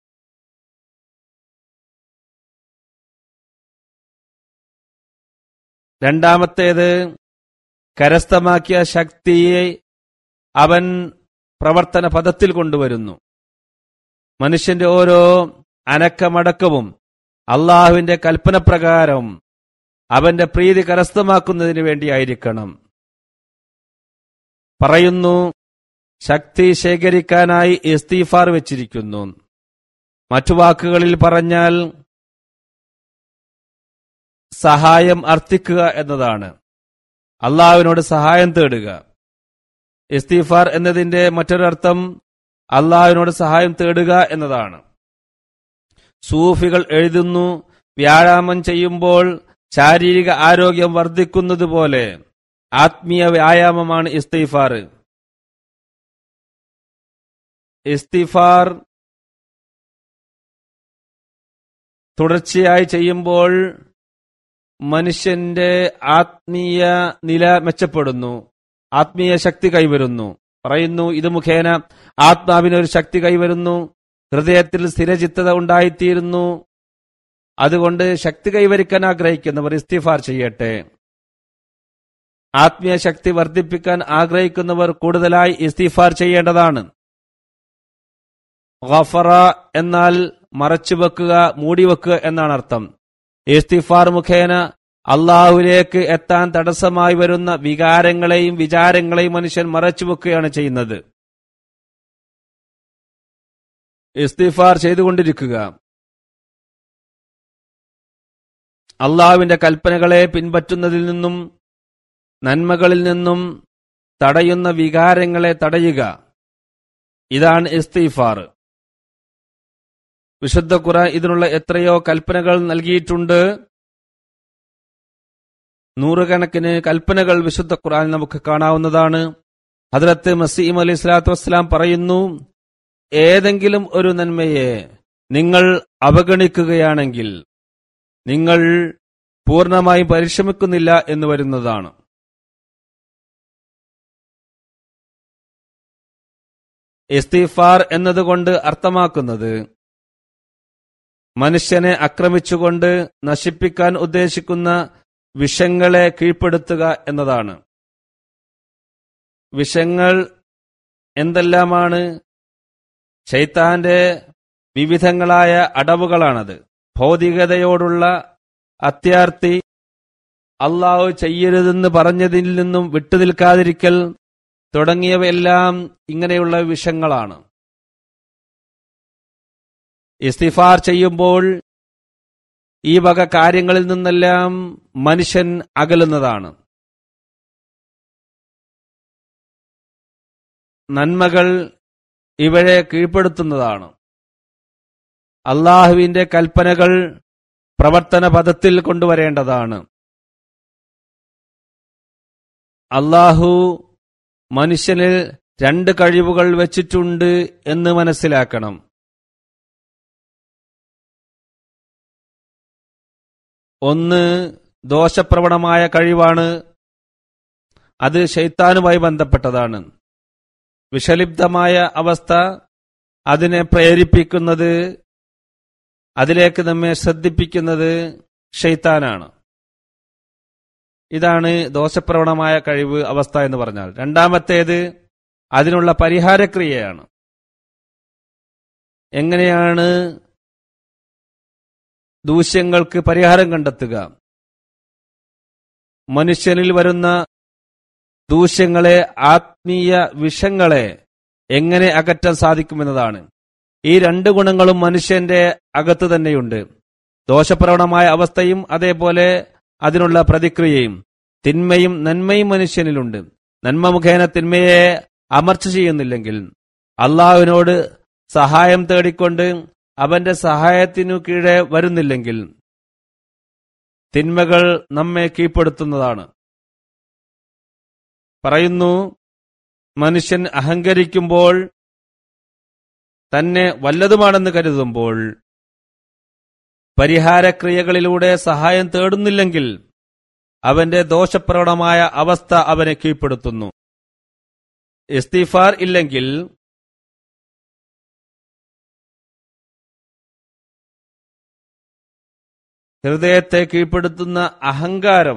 രണ്ടാമത്തേത് കരസ്ഥമാക്കിയ ശക്തിയെ അവൻ പ്രവർത്തന പദത്തിൽ കൊണ്ടുവരുന്നു മനുഷ്യന്റെ ഓരോ അനക്കമടക്കവും അള്ളാഹുവിന്റെ കൽപ്പനപ്രകാരം അവന്റെ പ്രീതി കരസ്ഥമാക്കുന്നതിന് വേണ്ടിയായിരിക്കണം പറയുന്നു ശക്തി ശേഖരിക്കാനായി ഇസ്തീഫാർ വെച്ചിരിക്കുന്നു മറ്റു വാക്കുകളിൽ പറഞ്ഞാൽ സഹായം അർത്ഥിക്കുക എന്നതാണ് അള്ളാഹുവിനോട് സഹായം തേടുക ഇസ്തീഫാർ എന്നതിന്റെ മറ്റൊരർത്ഥം അള്ളാഹുവിനോട് സഹായം തേടുക എന്നതാണ് സൂഫികൾ എഴുതുന്നു വ്യായാമം ചെയ്യുമ്പോൾ ശാരീരിക ആരോഗ്യം വർദ്ധിക്കുന്നത് പോലെ ആത്മീയ വ്യായാമമാണ് ഇസ്തീഫാർ ഇസ്തിഫാർ തുടർച്ചയായി ചെയ്യുമ്പോൾ മനുഷ്യന്റെ ആത്മീയ നില മെച്ചപ്പെടുന്നു ആത്മീയ ശക്തി കൈവരുന്നു പറയുന്നു ഇത് മുഖേന ആത്മാവിനൊരു ശക്തി കൈവരുന്നു ഹൃദയത്തിൽ സ്ഥിരചിത്തത ഉണ്ടായിത്തീരുന്നു അതുകൊണ്ട് ശക്തി കൈവരിക്കാൻ ആഗ്രഹിക്കുന്നവർ ഇസ്തിഫാർ ചെയ്യട്ടെ ആത്മീയ ശക്തി വർദ്ധിപ്പിക്കാൻ ആഗ്രഹിക്കുന്നവർ കൂടുതലായി ഇസ്തിഫാർ ചെയ്യേണ്ടതാണ് ഗഫറ എന്നാൽ മറച്ചുവെക്കുക മൂടിവെക്കുക എന്നാണ് അർത്ഥം ഇസ്തിഫാർ മുഖേന അള്ളാഹുവിലേക്ക് എത്താൻ തടസ്സമായി വരുന്ന വികാരങ്ങളെയും വിചാരങ്ങളെയും മനുഷ്യൻ മറച്ചുവെക്കുകയാണ് ചെയ്യുന്നത് ഇസ്തിഫാർ ചെയ്തുകൊണ്ടിരിക്കുക അള്ളാഹുവിന്റെ കൽപ്പനകളെ പിൻപറ്റുന്നതിൽ നിന്നും നന്മകളിൽ നിന്നും തടയുന്ന വികാരങ്ങളെ തടയുക ഇതാണ് ഇസ്തീഫാർ വിശുദ്ധ ഖുറാൻ ഇതിനുള്ള എത്രയോ കൽപ്പനകൾ നൽകിയിട്ടുണ്ട് നൂറുകണക്കിന് കൽപ്പനകൾ വിശുദ്ധ ഖുറാൻ നമുക്ക് കാണാവുന്നതാണ് ഹദ്രത്ത് മസീം അലി സ്വലാത്തു വസ്സലാം പറയുന്നു ഏതെങ്കിലും ഒരു നന്മയെ നിങ്ങൾ അവഗണിക്കുകയാണെങ്കിൽ നിങ്ങൾ പൂർണ്ണമായും പരിശ്രമിക്കുന്നില്ല എന്ന് വരുന്നതാണ് ഇസ്തീഫാർ എന്നതുകൊണ്ട് അർത്ഥമാക്കുന്നത് മനുഷ്യനെ ആക്രമിച്ചുകൊണ്ട് നശിപ്പിക്കാൻ ഉദ്ദേശിക്കുന്ന വിഷങ്ങളെ കീഴ്പ്പെടുത്തുക എന്നതാണ് വിഷങ്ങൾ എന്തെല്ലാമാണ് ചൈത്താന്റെ വിവിധങ്ങളായ അടവുകളാണത് ഭൗതികതയോടുള്ള അത്യാർത്തി അള്ളാഹു ചെയ്യരുതെന്ന് പറഞ്ഞതിൽ നിന്നും വിട്ടുനിൽക്കാതിരിക്കൽ തുടങ്ങിയവയെല്ലാം ഇങ്ങനെയുള്ള വിഷങ്ങളാണ് ഇസ്തിഫാർ ചെയ്യുമ്പോൾ ഈ വക കാര്യങ്ങളിൽ നിന്നെല്ലാം മനുഷ്യൻ അകലുന്നതാണ് നന്മകൾ ഇവരെ കീഴ്പ്പെടുത്തുന്നതാണ് അള്ളാഹുവിന്റെ കൽപ്പനകൾ പ്രവർത്തന പദത്തിൽ കൊണ്ടുവരേണ്ടതാണ് അള്ളാഹു മനുഷ്യനിൽ രണ്ട് കഴിവുകൾ വെച്ചിട്ടുണ്ട് എന്ന് മനസ്സിലാക്കണം ഒന്ന് ദോഷപ്രവണമായ കഴിവാണ് അത് ശൈത്താനുമായി ബന്ധപ്പെട്ടതാണ് വിഷലിപ്തമായ അവസ്ഥ അതിനെ പ്രേരിപ്പിക്കുന്നത് അതിലേക്ക് നമ്മെ ശ്രദ്ധിപ്പിക്കുന്നത് ഷെയ്ത്താനാണ് ഇതാണ് ദോഷപ്രവണമായ കഴിവ് അവസ്ഥ എന്ന് പറഞ്ഞാൽ രണ്ടാമത്തേത് അതിനുള്ള പരിഹാരക്രിയയാണ് എങ്ങനെയാണ് ദൂഷ്യങ്ങൾക്ക് പരിഹാരം കണ്ടെത്തുക മനുഷ്യനിൽ വരുന്ന ദൂഷ്യങ്ങളെ ആത്മീയ വിഷങ്ങളെ എങ്ങനെ അകറ്റാൻ സാധിക്കുമെന്നതാണ് ഈ രണ്ട് ഗുണങ്ങളും മനുഷ്യന്റെ അകത്ത് തന്നെയുണ്ട് ദോഷപ്രവണമായ അവസ്ഥയും അതേപോലെ അതിനുള്ള പ്രതിക്രിയയും തിന്മയും നന്മയും മനുഷ്യനിലുണ്ട് നന്മ മുഖേന തിന്മയെ അമർച്ച ചെയ്യുന്നില്ലെങ്കിൽ അള്ളാഹുവിനോട് സഹായം തേടിക്കൊണ്ട് അവന്റെ സഹായത്തിനു കീഴെ വരുന്നില്ലെങ്കിൽ തിന്മകൾ നമ്മെ കീഴ്പ്പെടുത്തുന്നതാണ് പറയുന്നു മനുഷ്യൻ അഹങ്കരിക്കുമ്പോൾ തന്നെ വല്ലതുമാണെന്ന് കരുതുമ്പോൾ പരിഹാരക്രിയകളിലൂടെ സഹായം തേടുന്നില്ലെങ്കിൽ അവന്റെ ദോഷപ്രവണമായ അവസ്ഥ അവനെ കീഴ്പ്പെടുത്തുന്നു ഇസ്തിഫാർ ഇല്ലെങ്കിൽ ഹൃദയത്തെ കീഴ്പ്പെടുത്തുന്ന അഹങ്കാരം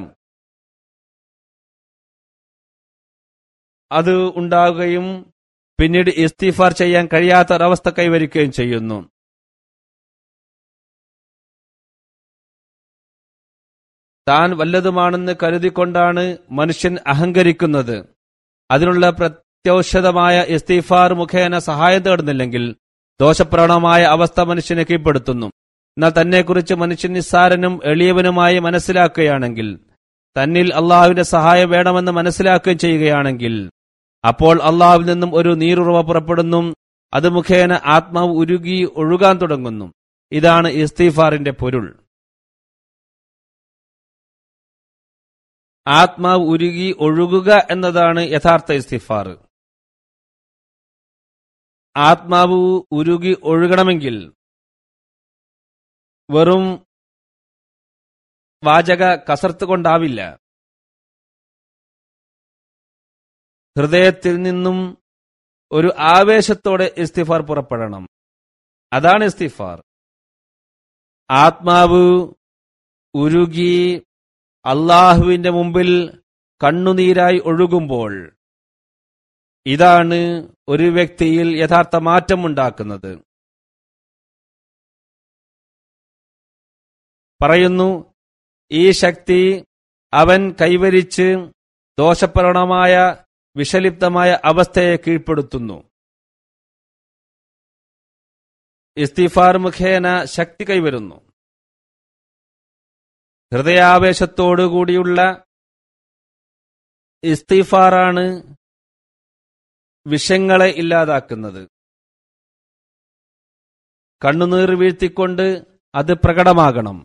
അത് ഉണ്ടാവുകയും പിന്നീട് ഇസ്തിഫാർ ചെയ്യാൻ കഴിയാത്ത ഒരവസ്ഥ കൈവരിക്കുകയും ചെയ്യുന്നു താൻ വല്ലതുമാണെന്ന് കരുതിക്കൊണ്ടാണ് മനുഷ്യൻ അഹങ്കരിക്കുന്നത് അതിനുള്ള പ്രത്യൗഷധമായ ഇസ്തിഫാർ മുഖേന സഹായം തേടുന്നില്ലെങ്കിൽ ദോഷപ്രവണമായ അവസ്ഥ മനുഷ്യനെ കീഴ്പ്പെടുത്തുന്നു എന്നാൽ തന്നെക്കുറിച്ച് മനുഷ്യൻ നിസ്സാരനും എളിയവനുമായി മനസ്സിലാക്കുകയാണെങ്കിൽ തന്നിൽ അള്ളാഹുവിന്റെ സഹായം വേണമെന്ന് മനസ്സിലാക്കുകയും ചെയ്യുകയാണെങ്കിൽ അപ്പോൾ അള്ളാഹുവിൽ നിന്നും ഒരു നീരുറവ പുറപ്പെടുന്നു അത് മുഖേന ആത്മാവ് ഉരുകി ഒഴുകാൻ തുടങ്ങുന്നു ഇതാണ് ഇസ്തീഫാറിന്റെ പൊരുൾ ആത്മാവ് ഉരുകി ഒഴുകുക എന്നതാണ് യഥാർത്ഥ ഇസ്തിഫാർ ആത്മാവ് ഉരുകി ഒഴുകണമെങ്കിൽ വെറും വാചക കസർത്ത് കൊണ്ടാവില്ല ഹൃദയത്തിൽ നിന്നും ഒരു ആവേശത്തോടെ ഇസ്തിഫാർ പുറപ്പെടണം അതാണ് ഇസ്തിഫാർ ആത്മാവ് ഉരുകി അള്ളാഹുവിന്റെ മുമ്പിൽ കണ്ണുനീരായി ഒഴുകുമ്പോൾ ഇതാണ് ഒരു വ്യക്തിയിൽ യഥാർത്ഥ മാറ്റമുണ്ടാക്കുന്നത് പറയുന്നു ഈ ശക്തി അവൻ കൈവരിച്ച് ദോഷപ്രവണമായ വിഷലിപ്തമായ അവസ്ഥയെ കീഴ്പ്പെടുത്തുന്നു ഇസ്തിഫാർ മുഖേന ശക്തി കൈവരുന്നു ഹൃദയാവേശത്തോടുകൂടിയുള്ള ഇസ്തിഫാറാണ് വിഷങ്ങളെ ഇല്ലാതാക്കുന്നത് കണ്ണുനീർ വീഴ്ത്തിക്കൊണ്ട് അത് പ്രകടമാകണം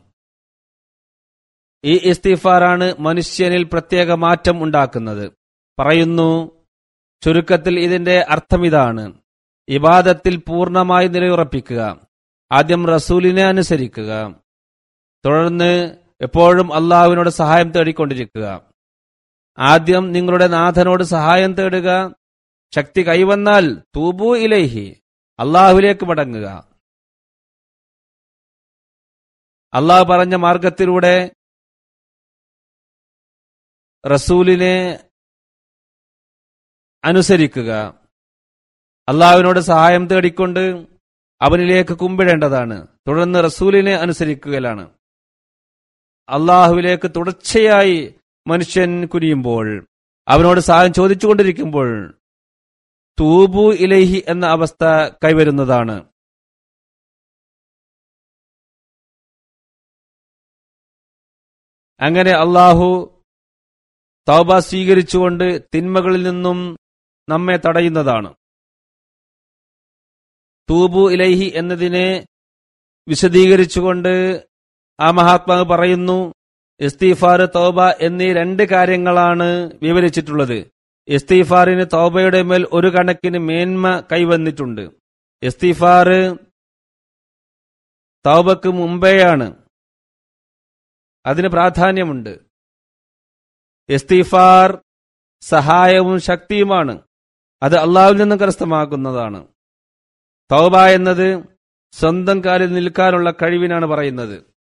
ഈ ഇസ്തിഫാറാണ് മനുഷ്യനിൽ പ്രത്യേക മാറ്റം ഉണ്ടാക്കുന്നത് പറയുന്നു ചുരുക്കത്തിൽ ഇതിന്റെ അർത്ഥമിതാണ് ഇബാദത്തിൽ പൂർണ്ണമായി നിലയുറപ്പിക്കുക ആദ്യം റസൂലിനെ അനുസരിക്കുക തുടർന്ന് എപ്പോഴും അള്ളാഹുവിനോട് സഹായം തേടിക്കൊണ്ടിരിക്കുക ആദ്യം നിങ്ങളുടെ നാഥനോട് സഹായം തേടുക ശക്തി കൈവന്നാൽ തൂബു ഇലേഹി അള്ളാഹുവിലേക്ക് മടങ്ങുക അള്ളാഹു പറഞ്ഞ മാർഗത്തിലൂടെ റസൂലിനെ അനുസരിക്കുക അള്ളാഹുവിനോട് സഹായം തേടിക്കൊണ്ട് അവനിലേക്ക് കുമ്പിടേണ്ടതാണ് തുടർന്ന് റസൂലിനെ അനുസരിക്കുകയാണ് അള്ളാഹുവിലേക്ക് തുടർച്ചയായി മനുഷ്യൻ കുനിയുമ്പോൾ അവനോട് സഹായം ചോദിച്ചുകൊണ്ടിരിക്കുമ്പോൾ തൂബു ഇലൈഹി എന്ന അവസ്ഥ കൈവരുന്നതാണ് അങ്ങനെ അള്ളാഹു തൗബ സ്വീകരിച്ചുകൊണ്ട് തിന്മകളിൽ നിന്നും നമ്മെ തടയുന്നതാണ് തൂബു ഇലൈഹി എന്നതിനെ വിശദീകരിച്ചുകൊണ്ട് ആ മഹാത്മാവ് പറയുന്നു ഇസ്തീഫാർ തൗബ എന്നീ രണ്ട് കാര്യങ്ങളാണ് വിവരിച്ചിട്ടുള്ളത് ഇസ്തീഫാറിന് തൗബയുടെ മേൽ ഒരു കണക്കിന് മേന്മ കൈവന്നിട്ടുണ്ട് ഇസ്തീഫാർ തൗബക്ക് മുമ്പേയാണ് അതിന് പ്രാധാന്യമുണ്ട് ഇസ്തീഫാർ സഹായവും ശക്തിയുമാണ് അത് അള്ളാഹുവിൽ നിന്നും കരസ്ഥമാക്കുന്നതാണ് തൗബ എന്നത് സ്വന്തം കാലിൽ നിൽക്കാനുള്ള കഴിവിനാണ് പറയുന്നത്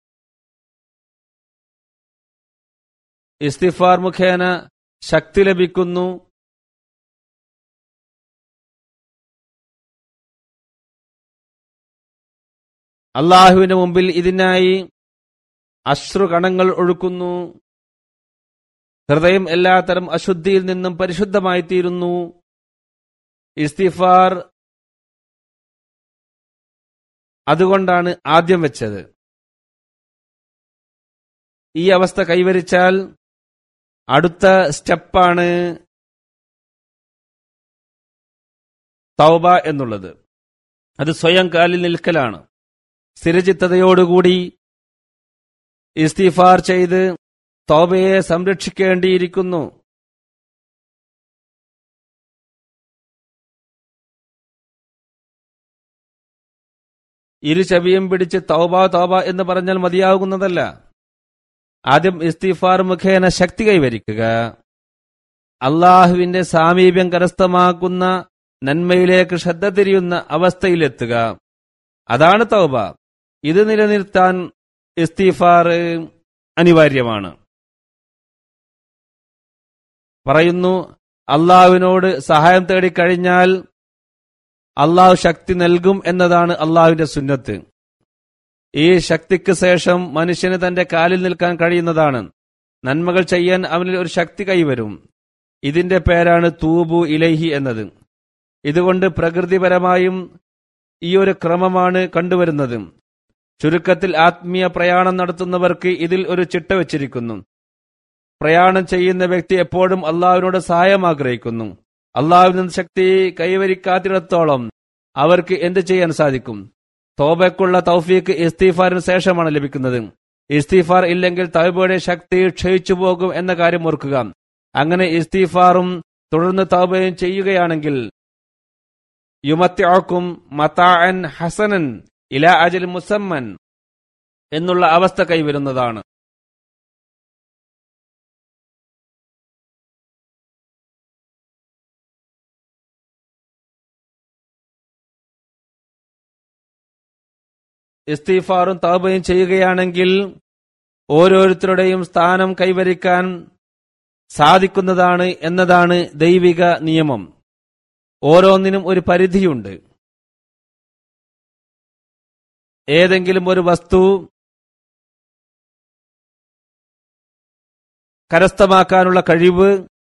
ഇസ്തിഫാർ മുഖേന ശക്തി ലഭിക്കുന്നു അള്ളാഹുവിന്റെ മുമ്പിൽ ഇതിനായി അശ്രുകണങ്ങൾ ഒഴുക്കുന്നു ഹൃദയം എല്ലാത്തരം അശുദ്ധിയിൽ നിന്നും പരിശുദ്ധമായി തീരുന്നു ഇസ്തിഫാർ അതുകൊണ്ടാണ് ആദ്യം വെച്ചത് ഈ അവസ്ഥ കൈവരിച്ചാൽ അടുത്ത സ്റ്റെപ്പാണ് തൗബ എന്നുള്ളത് അത് സ്വയം കാലിൽ നിൽക്കലാണ് സ്ഥിരചിത്തതയോടുകൂടി ഇസ്തിഫാർ ചെയ്ത് തൗബയെ സംരക്ഷിക്കേണ്ടിയിരിക്കുന്നു ഇരു ചെവിയും പിടിച്ച് തൗബ തൗബ എന്ന് പറഞ്ഞാൽ മതിയാകുന്നതല്ല ആദ്യം ഇസ്തിഫാർ മുഖേന ശക്തി കൈവരിക്കുക അള്ളാഹുവിന്റെ സാമീപ്യം കരസ്ഥമാക്കുന്ന നന്മയിലേക്ക് ശ്രദ്ധ തിരിയുന്ന അവസ്ഥയിലെത്തുക അതാണ് തൗബ ഇത് നിലനിർത്താൻ ഇസ്തിഫാർ അനിവാര്യമാണ് പറയുന്നു അള്ളാഹുവിനോട് സഹായം തേടിക്കഴിഞ്ഞാൽ അള്ളാഹു ശക്തി നൽകും എന്നതാണ് അള്ളാഹുവിന്റെ സുന്നത്ത് ഈ ശക്തിക്ക് ശേഷം മനുഷ്യന് തന്റെ കാലിൽ നിൽക്കാൻ കഴിയുന്നതാണ് നന്മകൾ ചെയ്യാൻ അവനിൽ ഒരു ശക്തി കൈവരും ഇതിന്റെ പേരാണ് തൂബു ഇലൈഹി എന്നത് ഇതുകൊണ്ട് പ്രകൃതിപരമായും ഈ ഒരു ക്രമമാണ് കണ്ടുവരുന്നത് ചുരുക്കത്തിൽ ആത്മീയ പ്രയാണം നടത്തുന്നവർക്ക് ഇതിൽ ഒരു ചിട്ട വച്ചിരിക്കുന്നു പ്രയാണം ചെയ്യുന്ന വ്യക്തി എപ്പോഴും അള്ളാഹുവിനോട് സഹായം ആഗ്രഹിക്കുന്നു അള്ളാഹുവിൽ നിന്ന് ശക്തി കൈവരിക്കാത്തിടത്തോളം അവർക്ക് എന്ത് ചെയ്യാൻ സാധിക്കും തോബയ്ക്കുള്ള തൗഫീക്ക് ഇസ്തീഫാറിന് ശേഷമാണ് ലഭിക്കുന്നത് ഇസ്തീഫാർ ഇല്ലെങ്കിൽ തൗബയുടെ ശക്തി ക്ഷയിച്ചു പോകും എന്ന കാര്യം ഓർക്കുക അങ്ങനെ ഇസ്തീഫാറും തുടർന്ന് തൗബയും ചെയ്യുകയാണെങ്കിൽ യുമത്യാക്കും മതാഅൻ ഹസനൻ ഇല അജൽ മുസമ്മൻ എന്നുള്ള അവസ്ഥ കൈവരുന്നതാണ് ഇസ്തീഫാറും തൗബയും ചെയ്യുകയാണെങ്കിൽ ഓരോരുത്തരുടെയും സ്ഥാനം കൈവരിക്കാൻ സാധിക്കുന്നതാണ് എന്നതാണ് ദൈവിക നിയമം ഓരോന്നിനും ഒരു പരിധിയുണ്ട് ഏതെങ്കിലും ഒരു വസ്തു കരസ്ഥമാക്കാനുള്ള കഴിവ്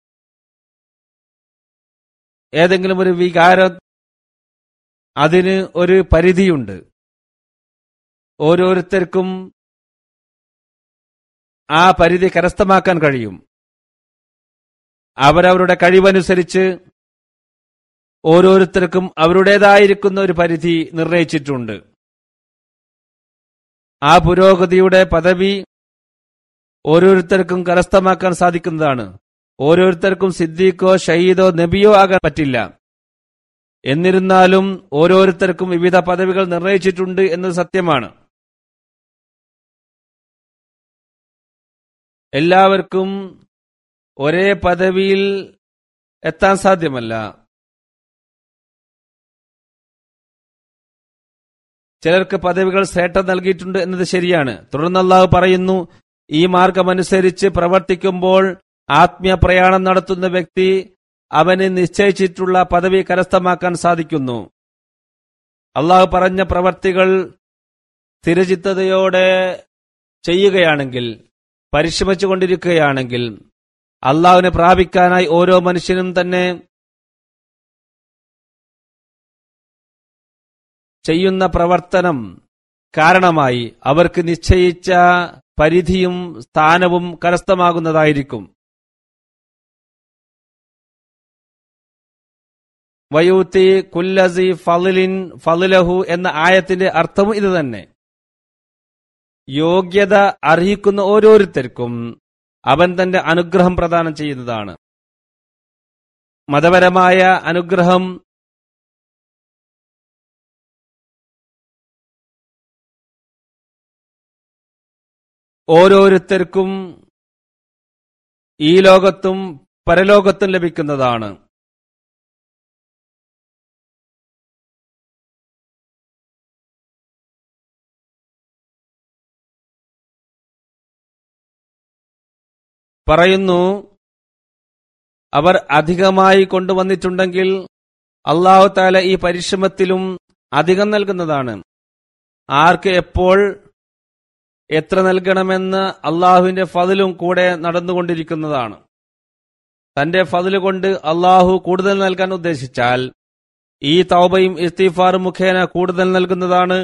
ഏതെങ്കിലും ഒരു വികാരം അതിന് ഒരു പരിധിയുണ്ട് ഓരോരുത്തർക്കും ആ പരിധി കരസ്ഥമാക്കാൻ കഴിയും അവരവരുടെ കഴിവനുസരിച്ച് ഓരോരുത്തർക്കും അവരുടേതായിരിക്കുന്ന ഒരു പരിധി നിർണയിച്ചിട്ടുണ്ട് ആ പുരോഗതിയുടെ പദവി ഓരോരുത്തർക്കും കരസ്ഥമാക്കാൻ സാധിക്കുന്നതാണ് ഓരോരുത്തർക്കും സിദ്ദീഖോ ഷഹീദോ നബിയോ ആകാൻ പറ്റില്ല എന്നിരുന്നാലും ഓരോരുത്തർക്കും വിവിധ പദവികൾ നിർണയിച്ചിട്ടുണ്ട് എന്നത് സത്യമാണ് എല്ലാവർക്കും ഒരേ പദവിയിൽ എത്താൻ സാധ്യമല്ല ചിലർക്ക് പദവികൾ ശ്രേഷ്ഠ നൽകിയിട്ടുണ്ട് എന്നത് ശരിയാണ് തുടർന്ന് അള്ളാഹു പറയുന്നു ഈ മാർഗമനുസരിച്ച് പ്രവർത്തിക്കുമ്പോൾ ആത്മീയ പ്രയാണം നടത്തുന്ന വ്യക്തി അവന് നിശ്ചയിച്ചിട്ടുള്ള പദവി കരസ്ഥമാക്കാൻ സാധിക്കുന്നു അള്ളാഹു പറഞ്ഞ പ്രവർത്തികൾ സ്ഥിരചിത്തതയോടെ ചെയ്യുകയാണെങ്കിൽ പരിശ്രമിച്ചുകൊണ്ടിരിക്കുകയാണെങ്കിൽ അള്ളാഹുവിനെ പ്രാപിക്കാനായി ഓരോ മനുഷ്യനും തന്നെ ചെയ്യുന്ന പ്രവർത്തനം കാരണമായി അവർക്ക് നിശ്ചയിച്ച പരിധിയും സ്ഥാനവും കരസ്ഥമാകുന്നതായിരിക്കും വയൂത്തി കുല്ലസി ഫലിൻ ഫലിലഹു എന്ന ആയത്തിന്റെ അർത്ഥവും ഇത് തന്നെ യോഗ്യത അർഹിക്കുന്ന ഓരോരുത്തർക്കും അവൻ തന്റെ അനുഗ്രഹം പ്രദാനം ചെയ്യുന്നതാണ് മതപരമായ അനുഗ്രഹം ഓരോരുത്തർക്കും ഈ ലോകത്തും പരലോകത്തും ലഭിക്കുന്നതാണ് പറയുന്നു അവർ അധികമായി കൊണ്ടുവന്നിട്ടുണ്ടെങ്കിൽ അള്ളാഹു താല ഈ പരിശ്രമത്തിലും അധികം നൽകുന്നതാണ് ആർക്ക് എപ്പോൾ എത്ര നൽകണമെന്ന് അള്ളാഹുവിന്റെ ഫതിലും കൂടെ നടന്നുകൊണ്ടിരിക്കുന്നതാണ് തന്റെ ഫതില് കൊണ്ട് അള്ളാഹു കൂടുതൽ നൽകാൻ ഉദ്ദേശിച്ചാൽ ഈ തൗബയും ഇസ്തീഫാറും മുഖേന കൂടുതൽ നൽകുന്നതാണ്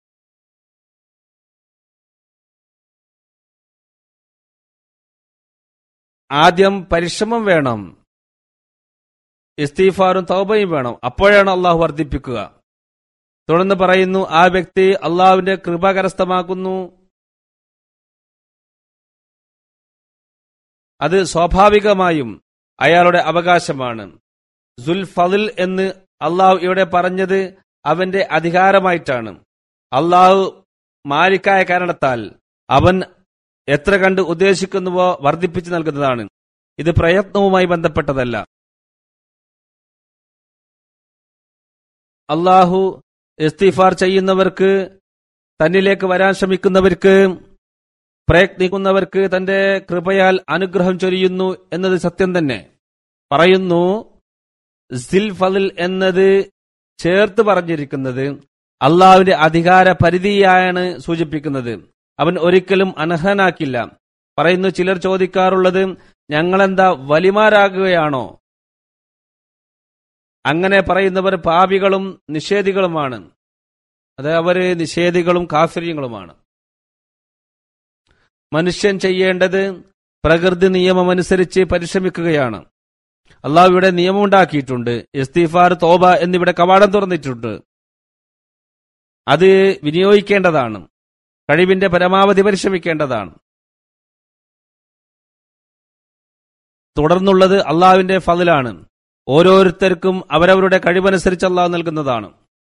ആദ്യം പരിശ്രമം വേണം ഇസ്തീഫാറും തൗബയും വേണം അപ്പോഴാണ് അള്ളാഹു വർദ്ധിപ്പിക്കുക തുടർന്ന് പറയുന്നു ആ വ്യക്തി അള്ളാഹുവിന്റെ കൃപ കരസ്ഥമാക്കുന്നു അത് സ്വാഭാവികമായും അയാളുടെ അവകാശമാണ് സുൽ ഫതിൽ എന്ന് അള്ളാഹു ഇവിടെ പറഞ്ഞത് അവന്റെ അധികാരമായിട്ടാണ് അള്ളാഹു മാലിക്കായ കാരണത്താൽ അവൻ എത്ര കണ്ട് ഉദ്ദേശിക്കുന്നുവോ വർദ്ധിപ്പിച്ചു നൽകുന്നതാണ് ഇത് പ്രയത്നവുമായി ബന്ധപ്പെട്ടതല്ല അള്ളാഹു ഇസ്തിഫാർ ചെയ്യുന്നവർക്ക് തന്നിലേക്ക് വരാൻ ശ്രമിക്കുന്നവർക്ക് പ്രയത്നിക്കുന്നവർക്ക് തന്റെ കൃപയാൽ അനുഗ്രഹം ചൊരിയുന്നു എന്നത് സത്യം തന്നെ പറയുന്നു സിൽ ഫതിൽ എന്നത് ചേർത്ത് പറഞ്ഞിരിക്കുന്നത് അള്ളാഹുവിന്റെ അധികാര പരിധിയാണ് സൂചിപ്പിക്കുന്നത് അവൻ ഒരിക്കലും അനർഹനാക്കില്ല പറയുന്നു ചിലർ ചോദിക്കാറുള്ളത് ഞങ്ങളെന്താ വലിമാരാകുകയാണോ അങ്ങനെ പറയുന്നവർ പാപികളും നിഷേധികളുമാണ് അത് അവര് നിഷേധികളും കാഫര്യങ്ങളുമാണ് മനുഷ്യൻ ചെയ്യേണ്ടത് പ്രകൃതി നിയമമനുസരിച്ച് പരിശ്രമിക്കുകയാണ് അള്ളാഹു ഇവിടെ നിയമമുണ്ടാക്കിയിട്ടുണ്ട് ഇസ്തീഫാർ തോബ എന്നിവിടെ കവാടം തുറന്നിട്ടുണ്ട് അത് വിനിയോഗിക്കേണ്ടതാണ് കഴിവിന്റെ പരമാവധി പരിശ്രമിക്കേണ്ടതാണ് തുടർന്നുള്ളത് അള്ളാഹുവിന്റെ ഫതിലാണ് ഓരോരുത്തർക്കും അവരവരുടെ കഴിവനുസരിച്ച് അള്ളാഹു നൽകുന്നതാണ്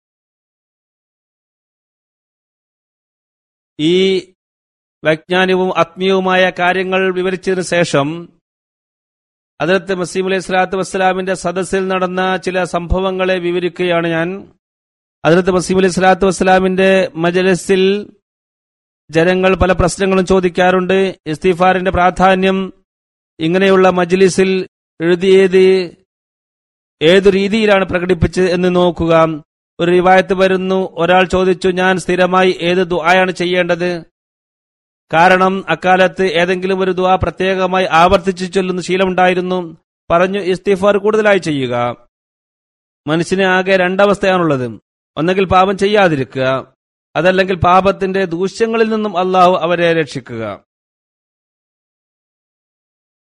ഈ വൈജ്ഞാനികവും ആത്മീയവുമായ കാര്യങ്ങൾ വിവരിച്ചതിനു ശേഷം അതിലത്ത് മസീം അലൈഹി സ്വലാത്തു വസ്സലാമിന്റെ സദസ്സിൽ നടന്ന ചില സംഭവങ്ങളെ വിവരിക്കുകയാണ് ഞാൻ അതിലത്ത് മസീം അലൈഹി സ്വലാത്തു വസ്സലാമിന്റെ മജലസിൽ ജനങ്ങൾ പല പ്രശ്നങ്ങളും ചോദിക്കാറുണ്ട് ഇസ്തീഫാറിന്റെ പ്രാധാന്യം ഇങ്ങനെയുള്ള മജ്ലിസിൽ എഴുതിയത് ഏതു രീതിയിലാണ് പ്രകടിപ്പിച്ചത് എന്ന് നോക്കുക ഒരു റിവായത്ത് വരുന്നു ഒരാൾ ചോദിച്ചു ഞാൻ സ്ഥിരമായി ഏത് ദുആയാണ് ചെയ്യേണ്ടത് കാരണം അക്കാലത്ത് ഏതെങ്കിലും ഒരു ദുആ പ്രത്യേകമായി ആവർത്തിച്ചു ചൊല്ലുന്ന ശീലമുണ്ടായിരുന്നു പറഞ്ഞു ഇസ്തിഫാർ കൂടുതലായി ചെയ്യുക മനുഷ്യന് ആകെ രണ്ടവസ്ഥയാണുള്ളത് ഒന്നെങ്കിൽ പാപം ചെയ്യാതിരിക്കുക അതല്ലെങ്കിൽ പാപത്തിന്റെ ദൂഷ്യങ്ങളിൽ നിന്നും അള്ളാഹു അവരെ രക്ഷിക്കുക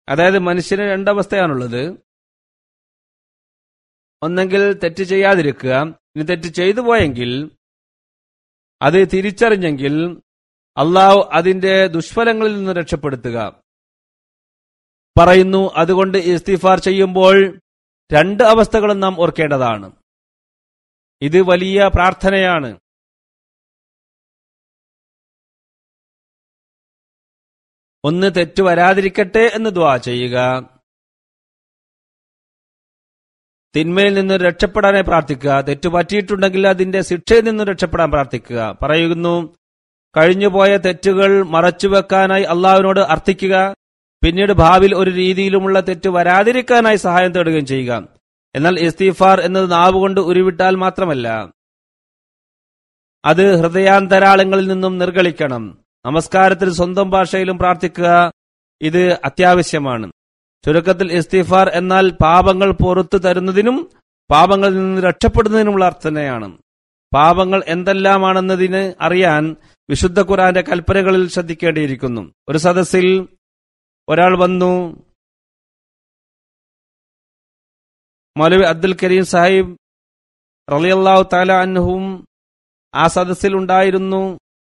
അതായത് മനുഷ്യന് രണ്ടവസ്ഥയാണുള്ളത് ഒന്നെങ്കിൽ തെറ്റ് ചെയ്യാതിരിക്കുക ഇനി തെറ്റ് ചെയ്തു പോയെങ്കിൽ അത് തിരിച്ചറിഞ്ഞെങ്കിൽ അള്ളാഹു അതിന്റെ ദുഷ്ഫലങ്ങളിൽ നിന്ന് രക്ഷപ്പെടുത്തുക പറയുന്നു അതുകൊണ്ട് ഇസ്തിഫാർ ചെയ്യുമ്പോൾ രണ്ട് അവസ്ഥകളും നാം ഓർക്കേണ്ടതാണ് ഇത് വലിയ പ്രാർത്ഥനയാണ് ഒന്ന് തെറ്റു വരാതിരിക്കട്ടെ എന്ന് ദ്വാ ചെയ്യുക തിന്മയിൽ നിന്ന് രക്ഷപ്പെടാനായി പ്രാർത്ഥിക്കുക തെറ്റു പറ്റിയിട്ടുണ്ടെങ്കിൽ അതിന്റെ ശിക്ഷയിൽ നിന്ന് രക്ഷപ്പെടാൻ പ്രാർത്ഥിക്കുക പറയുന്നു കഴിഞ്ഞുപോയ തെറ്റുകൾ മറച്ചുവെക്കാനായി അള്ളാഹുവിനോട് അർത്ഥിക്കുക പിന്നീട് ഭാവിയിൽ ഒരു രീതിയിലുമുള്ള തെറ്റ് വരാതിരിക്കാനായി സഹായം തേടുകയും ചെയ്യുക എന്നാൽ ഇസ്തീഫാർ എന്നത് നാവുകൊണ്ട് ഉരുവിട്ടാൽ മാത്രമല്ല അത് ഹൃദയാന്തരാളങ്ങളിൽ നിന്നും നിർഗളിക്കണം നമസ്കാരത്തിൽ സ്വന്തം ഭാഷയിലും പ്രാർത്ഥിക്കുക ഇത് അത്യാവശ്യമാണ് ചുരുക്കത്തിൽ ഇസ്തിഫാർ എന്നാൽ പാപങ്ങൾ പുറത്തു തരുന്നതിനും പാപങ്ങളിൽ നിന്ന് രക്ഷപ്പെടുന്നതിനുമുള്ള അർത്ഥനയാണ് പാപങ്ങൾ എന്തെല്ലാമാണെന്നതിന് അറിയാൻ വിശുദ്ധ ഖുറാന്റെ കൽപ്പനകളിൽ ശ്രദ്ധിക്കേണ്ടിയിരിക്കുന്നു ഒരു സദസ്സിൽ ഒരാൾ വന്നു മൗലവി അബ്ദുൽ കരീം സാഹിബ് റളിയല്ലാഹു താല അൻഹും ആ സദസ്സിൽ ഉണ്ടായിരുന്നു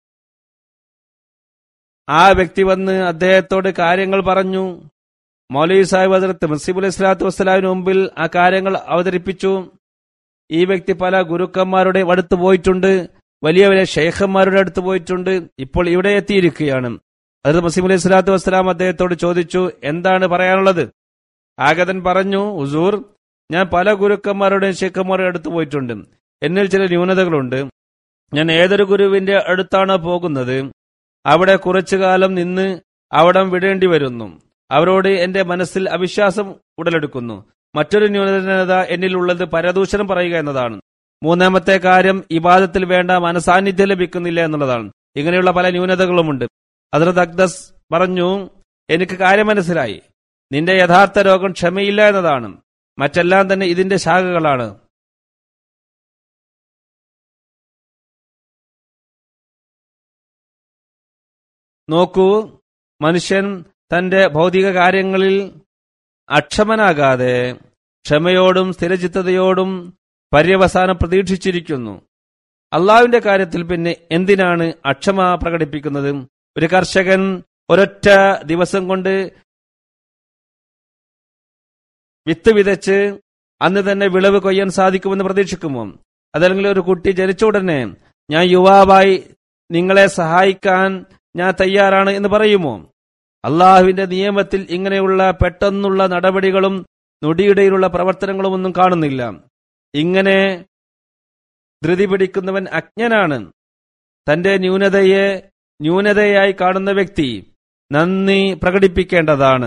ആ വ്യക്തി വന്ന് അദ്ദേഹത്തോട് കാര്യങ്ങൾ പറഞ്ഞു മൗലവി സാഹിബ് ഹസരത്ത് മസീബുൽ ഇസ്ലാത്തു വസ്സലാമിന് മുമ്പിൽ ആ കാര്യങ്ങൾ അവതരിപ്പിച്ചു ഈ വ്യക്തി പല ഗുരുക്കന്മാരുടെ അടുത്ത് പോയിട്ടുണ്ട് വലിയ വലിയ ഷെയ്ഖന്മാരുടെ അടുത്ത് പോയിട്ടുണ്ട് ഇപ്പോൾ ഇവിടെ എത്തിയിരിക്കുകയാണ് അത് മസീം അലൈഹി സ്വലാത്തു വസ്സലാം അദ്ദേഹത്തോട് ചോദിച്ചു എന്താണ് പറയാനുള്ളത് ആഗതൻ പറഞ്ഞു ഉസൂർ ഞാൻ പല ഗുരുക്കന്മാരുടെയും ഷെയ്ഖന്മാരുടെ അടുത്ത് പോയിട്ടുണ്ട് എന്നിൽ ചില ന്യൂനതകളുണ്ട് ഞാൻ ഏതൊരു ഗുരുവിന്റെ അടുത്താണ് പോകുന്നത് അവിടെ കുറച്ചു കാലം നിന്ന് അവിടം വിടേണ്ടി വരുന്നു അവരോട് എന്റെ മനസ്സിൽ അവിശ്വാസം ഉടലെടുക്കുന്നു മറ്റൊരു ന്യൂനത എന്നിലുള്ളത് പരദൂഷണം പറയുക എന്നതാണ് മൂന്നാമത്തെ കാര്യം ഇബാദത്തിൽ വേണ്ട മനസാന്നിധ്യം ലഭിക്കുന്നില്ല എന്നുള്ളതാണ് ഇങ്ങനെയുള്ള പല ന്യൂനതകളുമുണ്ട് ഹസ്രത് അക്ദസ് പറഞ്ഞു എനിക്ക് കാര്യം മനസ്സിലായി നിന്റെ യഥാർത്ഥ രോഗം ക്ഷമയില്ല എന്നതാണ് മറ്റെല്ലാം തന്നെ ഇതിന്റെ ശാഖകളാണ് നോക്കൂ മനുഷ്യൻ തന്റെ ഭൗതിക കാര്യങ്ങളിൽ അക്ഷമനാകാതെ ക്ഷമയോടും സ്ഥിരചിത്തതയോടും പര്യവസാനം പ്രതീക്ഷിച്ചിരിക്കുന്നു അള്ളാവിന്റെ കാര്യത്തിൽ പിന്നെ എന്തിനാണ് അക്ഷമ പ്രകടിപ്പിക്കുന്നത് ഒരു കർഷകൻ ഒരൊറ്റ ദിവസം കൊണ്ട് വിത്ത് വിതച്ച് അന്ന് തന്നെ വിളവ് കൊയ്യാൻ സാധിക്കുമെന്ന് പ്രതീക്ഷിക്കുമോ അതല്ലെങ്കിൽ ഒരു കുട്ടി ജനിച്ച ഉടനെ ഞാൻ യുവാവായി നിങ്ങളെ സഹായിക്കാൻ ഞാൻ തയ്യാറാണ് എന്ന് പറയുമോ അള്ളാഹുവിന്റെ നിയമത്തിൽ ഇങ്ങനെയുള്ള പെട്ടെന്നുള്ള നടപടികളും നൊടിയിടയിലുള്ള പ്രവർത്തനങ്ങളും ഒന്നും കാണുന്നില്ല ഇങ്ങനെ ധൃതി പിടിക്കുന്നവൻ അജ്ഞനാണ് തന്റെ ന്യൂനതയെ ന്യൂനതയായി കാണുന്ന വ്യക്തി നന്ദി പ്രകടിപ്പിക്കേണ്ടതാണ്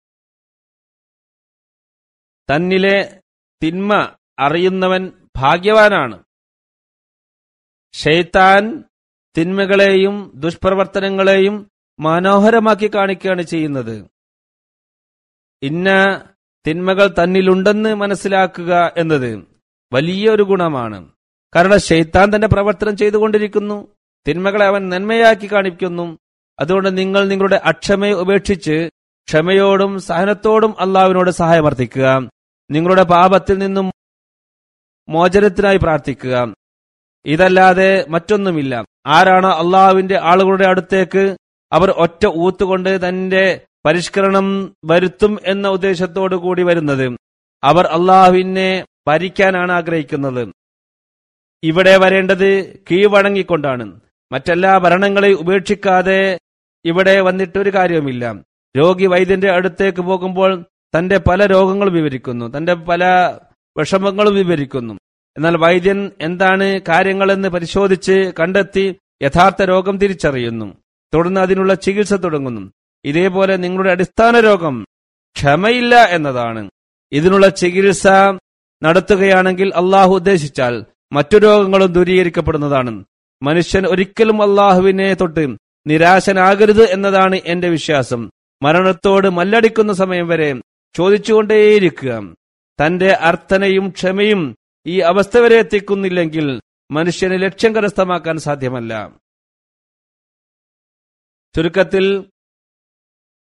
തന്നിലെ തിന്മ അറിയുന്നവൻ ഭാഗ്യവാനാണ് ഷെയ്ത്താൻ തിന്മകളെയും ദുഷ്പ്രവർത്തനങ്ങളെയും മനോഹരമാക്കി കാണിക്കുകയാണ് ചെയ്യുന്നത് ഇന്ന തിന്മകൾ തന്നിലുണ്ടെന്ന് മനസ്സിലാക്കുക എന്നത് വലിയൊരു ഗുണമാണ് കാരണം ഷെയ്ത്താൻ തന്റെ പ്രവർത്തനം ചെയ്തുകൊണ്ടിരിക്കുന്നു തിന്മകളെ അവൻ നന്മയാക്കി കാണിക്കുന്നു അതുകൊണ്ട് നിങ്ങൾ നിങ്ങളുടെ അക്ഷമയെ ഉപേക്ഷിച്ച് ക്ഷമയോടും സഹനത്തോടും അള്ളാവിനോട് സഹായമർത്ഥിക്കുക നിങ്ങളുടെ പാപത്തിൽ നിന്നും മോചനത്തിനായി പ്രാർത്ഥിക്കുക ഇതല്ലാതെ മറ്റൊന്നുമില്ല ആരാണ് അള്ളാഹുവിന്റെ ആളുകളുടെ അടുത്തേക്ക് അവർ ഒറ്റ ഊത്തുകൊണ്ട് തന്റെ പരിഷ്കരണം വരുത്തും എന്ന ഉദ്ദേശത്തോടു കൂടി വരുന്നത് അവർ അള്ളാഹുവിനെ ഭരിക്കാനാണ് ആഗ്രഹിക്കുന്നത് ഇവിടെ വരേണ്ടത് കീഴ്വണങ്ങിക്കൊണ്ടാണ് മറ്റെല്ലാ ഭരണങ്ങളെയും ഉപേക്ഷിക്കാതെ ഇവിടെ വന്നിട്ടൊരു കാര്യവുമില്ല രോഗി വൈദ്യന്റെ അടുത്തേക്ക് പോകുമ്പോൾ തന്റെ പല രോഗങ്ങളും വിവരിക്കുന്നു തന്റെ പല വിഷമങ്ങളും വിവരിക്കുന്നു എന്നാൽ വൈദ്യൻ എന്താണ് കാര്യങ്ങളെന്ന് പരിശോധിച്ച് കണ്ടെത്തി യഥാർത്ഥ രോഗം തിരിച്ചറിയുന്നു തുടർന്ന് അതിനുള്ള ചികിത്സ തുടങ്ങുന്നു ഇതേപോലെ നിങ്ങളുടെ അടിസ്ഥാന രോഗം ക്ഷമയില്ല എന്നതാണ് ഇതിനുള്ള ചികിത്സ നടത്തുകയാണെങ്കിൽ അള്ളാഹു ഉദ്ദേശിച്ചാൽ മറ്റു രോഗങ്ങളും ദൂരീകരിക്കപ്പെടുന്നതാണ് മനുഷ്യൻ ഒരിക്കലും അള്ളാഹുവിനെ തൊട്ട് നിരാശനാകരുത് എന്നതാണ് എന്റെ വിശ്വാസം മരണത്തോട് മല്ലടിക്കുന്ന സമയം വരെ ചോദിച്ചുകൊണ്ടേയിരിക്കുക തന്റെ അർത്ഥനയും ക്ഷമയും ഈ അവസ്ഥ വരെ എത്തിക്കുന്നില്ലെങ്കിൽ മനുഷ്യന് ലക്ഷ്യം കരസ്ഥമാക്കാൻ സാധ്യമല്ല ചുരുക്കത്തിൽ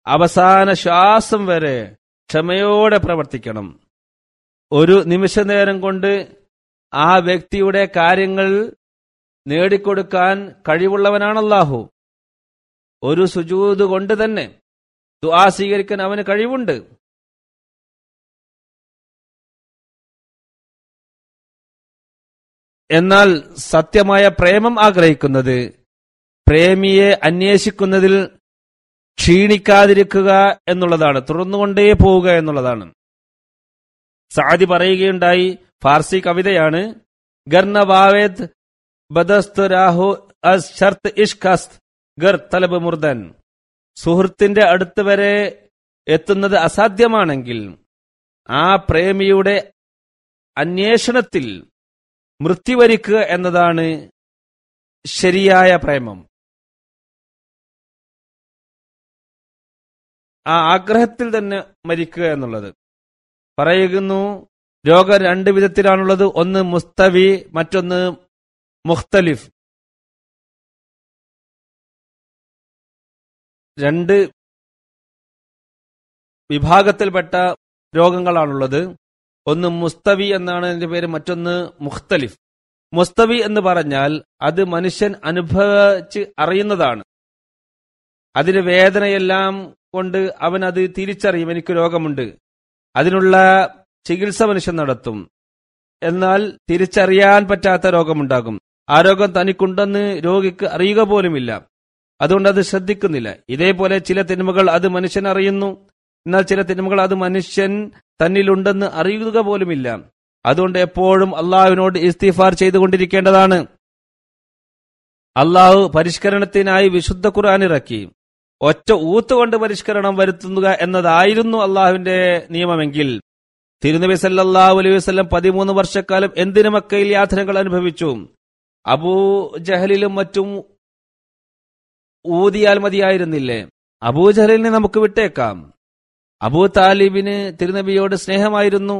അവസാന ശ്വാസം വരെ ക്ഷമയോടെ പ്രവർത്തിക്കണം ഒരു നിമിഷ നേരം കൊണ്ട് ആ വ്യക്തിയുടെ കാര്യങ്ങൾ നേടിക്കൊടുക്കാൻ കഴിവുള്ളവനാണ് അല്ലാഹു ഒരു സുജൂത് കൊണ്ട് തന്നെ ദുആ സ്വീകരിക്കാൻ അവന് കഴിവുണ്ട് എന്നാൽ സത്യമായ പ്രേമം ആഗ്രഹിക്കുന്നത് പ്രേമിയെ അന്വേഷിക്കുന്നതിൽ ക്ഷീണിക്കാതിരിക്കുക എന്നുള്ളതാണ് തുടർന്നുകൊണ്ടേ പോവുക എന്നുള്ളതാണ് സാദി പറയുകയുണ്ടായി ഫാർസി കവിതയാണ് ഗർണവാവേദ് ബദസ്തു രാഹു അസ് ഷർത്ത് ഇഷ്കസ്ത് ഗർ തലബ് മുർദൻ സുഹൃത്തിന്റെ അടുത്ത് വരെ എത്തുന്നത് അസാധ്യമാണെങ്കിൽ ആ പ്രേമിയുടെ അന്വേഷണത്തിൽ മൃത്യു വരിക്കുക എന്നതാണ് ശരിയായ പ്രേമം ആ ആഗ്രഹത്തിൽ തന്നെ മരിക്കുക എന്നുള്ളത് പറയുന്നു രോഗം രണ്ട് വിധത്തിലാണുള്ളത് ഒന്ന് മുസ്തവി മറ്റൊന്ന് മുഖ്തലിഫ് രണ്ട് വിഭാഗത്തിൽപ്പെട്ട രോഗങ്ങളാണുള്ളത് ഒന്ന് മുസ്തവി എന്നാണ് അതിന്റെ പേര് മറ്റൊന്ന് മുഖ്തലിഫ് മുസ്തവി എന്ന് പറഞ്ഞാൽ അത് മനുഷ്യൻ അനുഭവിച്ച് അറിയുന്നതാണ് അതിന് വേദനയെല്ലാം കൊണ്ട് അവൻ അത് തിരിച്ചറിയും എനിക്ക് രോഗമുണ്ട് അതിനുള്ള ചികിത്സ മനുഷ്യൻ നടത്തും എന്നാൽ തിരിച്ചറിയാൻ പറ്റാത്ത രോഗമുണ്ടാകും ആ രോഗം തനിക്കുണ്ടെന്ന് രോഗിക്ക് അറിയുക പോലുമില്ല അതുകൊണ്ട് അത് ശ്രദ്ധിക്കുന്നില്ല ഇതേപോലെ ചില തിന്മകൾ അത് മനുഷ്യൻ അറിയുന്നു എന്നാൽ ചില തിന്മകൾ അത് മനുഷ്യൻ തന്നിലുണ്ടെന്ന് അറിയുക പോലുമില്ല അതുകൊണ്ട് എപ്പോഴും അള്ളാഹുവിനോട് ഇസ്തിഫാർ ചെയ്തുകൊണ്ടിരിക്കേണ്ടതാണ് അള്ളാഹു പരിഷ്കരണത്തിനായി വിശുദ്ധ ഖുർആൻ ഇറക്കി ഒറ്റ ഊത്തുകൊണ്ട് പരിഷ്കരണം വരുത്തുക എന്നതായിരുന്നു അള്ളാഹുവിന്റെ നിയമമെങ്കിൽ തിരുനബി സല്ലല്ലാഹു അലൈഹി വസല്ലം പതിമൂന്ന് വർഷക്കാലം എന്തിനു മക്കയിൽ യാത്രകൾ അനുഭവിച്ചു അബൂ ജഹലിലും മറ്റും ഊതിയാൽ മതിയായിരുന്നില്ലേ അബൂ ജഹലിനെ നമുക്ക് വിട്ടേക്കാം അബൂ താലിബിന് തിരുനബിയോട് സ്നേഹമായിരുന്നു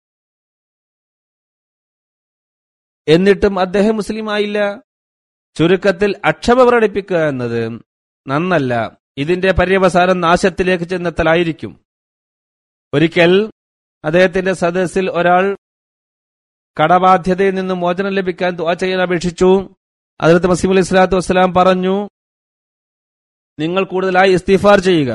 എന്നിട്ടും അദ്ദേഹം മുസ്ലിം ആയില്ല ചുരുക്കത്തിൽ അക്ഷമ പ്രകടിപ്പിക്കുക എന്നത് നന്നല്ല ഇതിന്റെ പര്യവസാനം നാശത്തിലേക്ക് ചെന്നെത്തലായിരിക്കും ഒരിക്കൽ അദ്ദേഹത്തിന്റെ സദസ്സിൽ ഒരാൾ കടബാധ്യതയിൽ നിന്ന് മോചനം ലഭിക്കാൻ ദുആ ചെയ്യാൻ അപേക്ഷിച്ചു അതിലത്ത് മസീം അലൈഹി സ്വലാത്തു വസ്സലാം പറഞ്ഞു നിങ്ങൾ കൂടുതലായി ഇസ്തിഫാർ ചെയ്യുക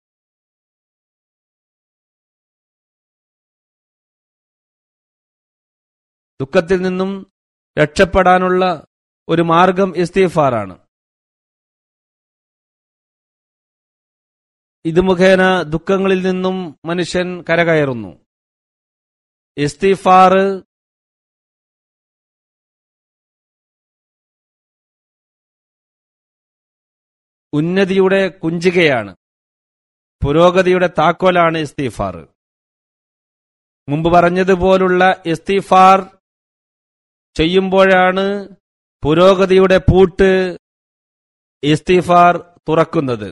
ദുഃഖത്തിൽ നിന്നും രക്ഷപ്പെടാനുള്ള ഒരു മാർഗം ഇസ്തിഫാറാണ് ഇത് മുഖേന ദുഃഖങ്ങളിൽ നിന്നും മനുഷ്യൻ കരകയറുന്നു ഇസ്തിഫാർ ഉന്നതിയുടെ കുഞ്ചികയാണ് പുരോഗതിയുടെ താക്കോലാണ് ഇസ്തിഫാർ മുമ്പ് പറഞ്ഞതുപോലുള്ള ഇസ്തിഫാർ ചെയ്യുമ്പോഴാണ് പുരോഗതിയുടെ പൂട്ട് ഇസ്തിഫാർ തുറക്കുന്നത്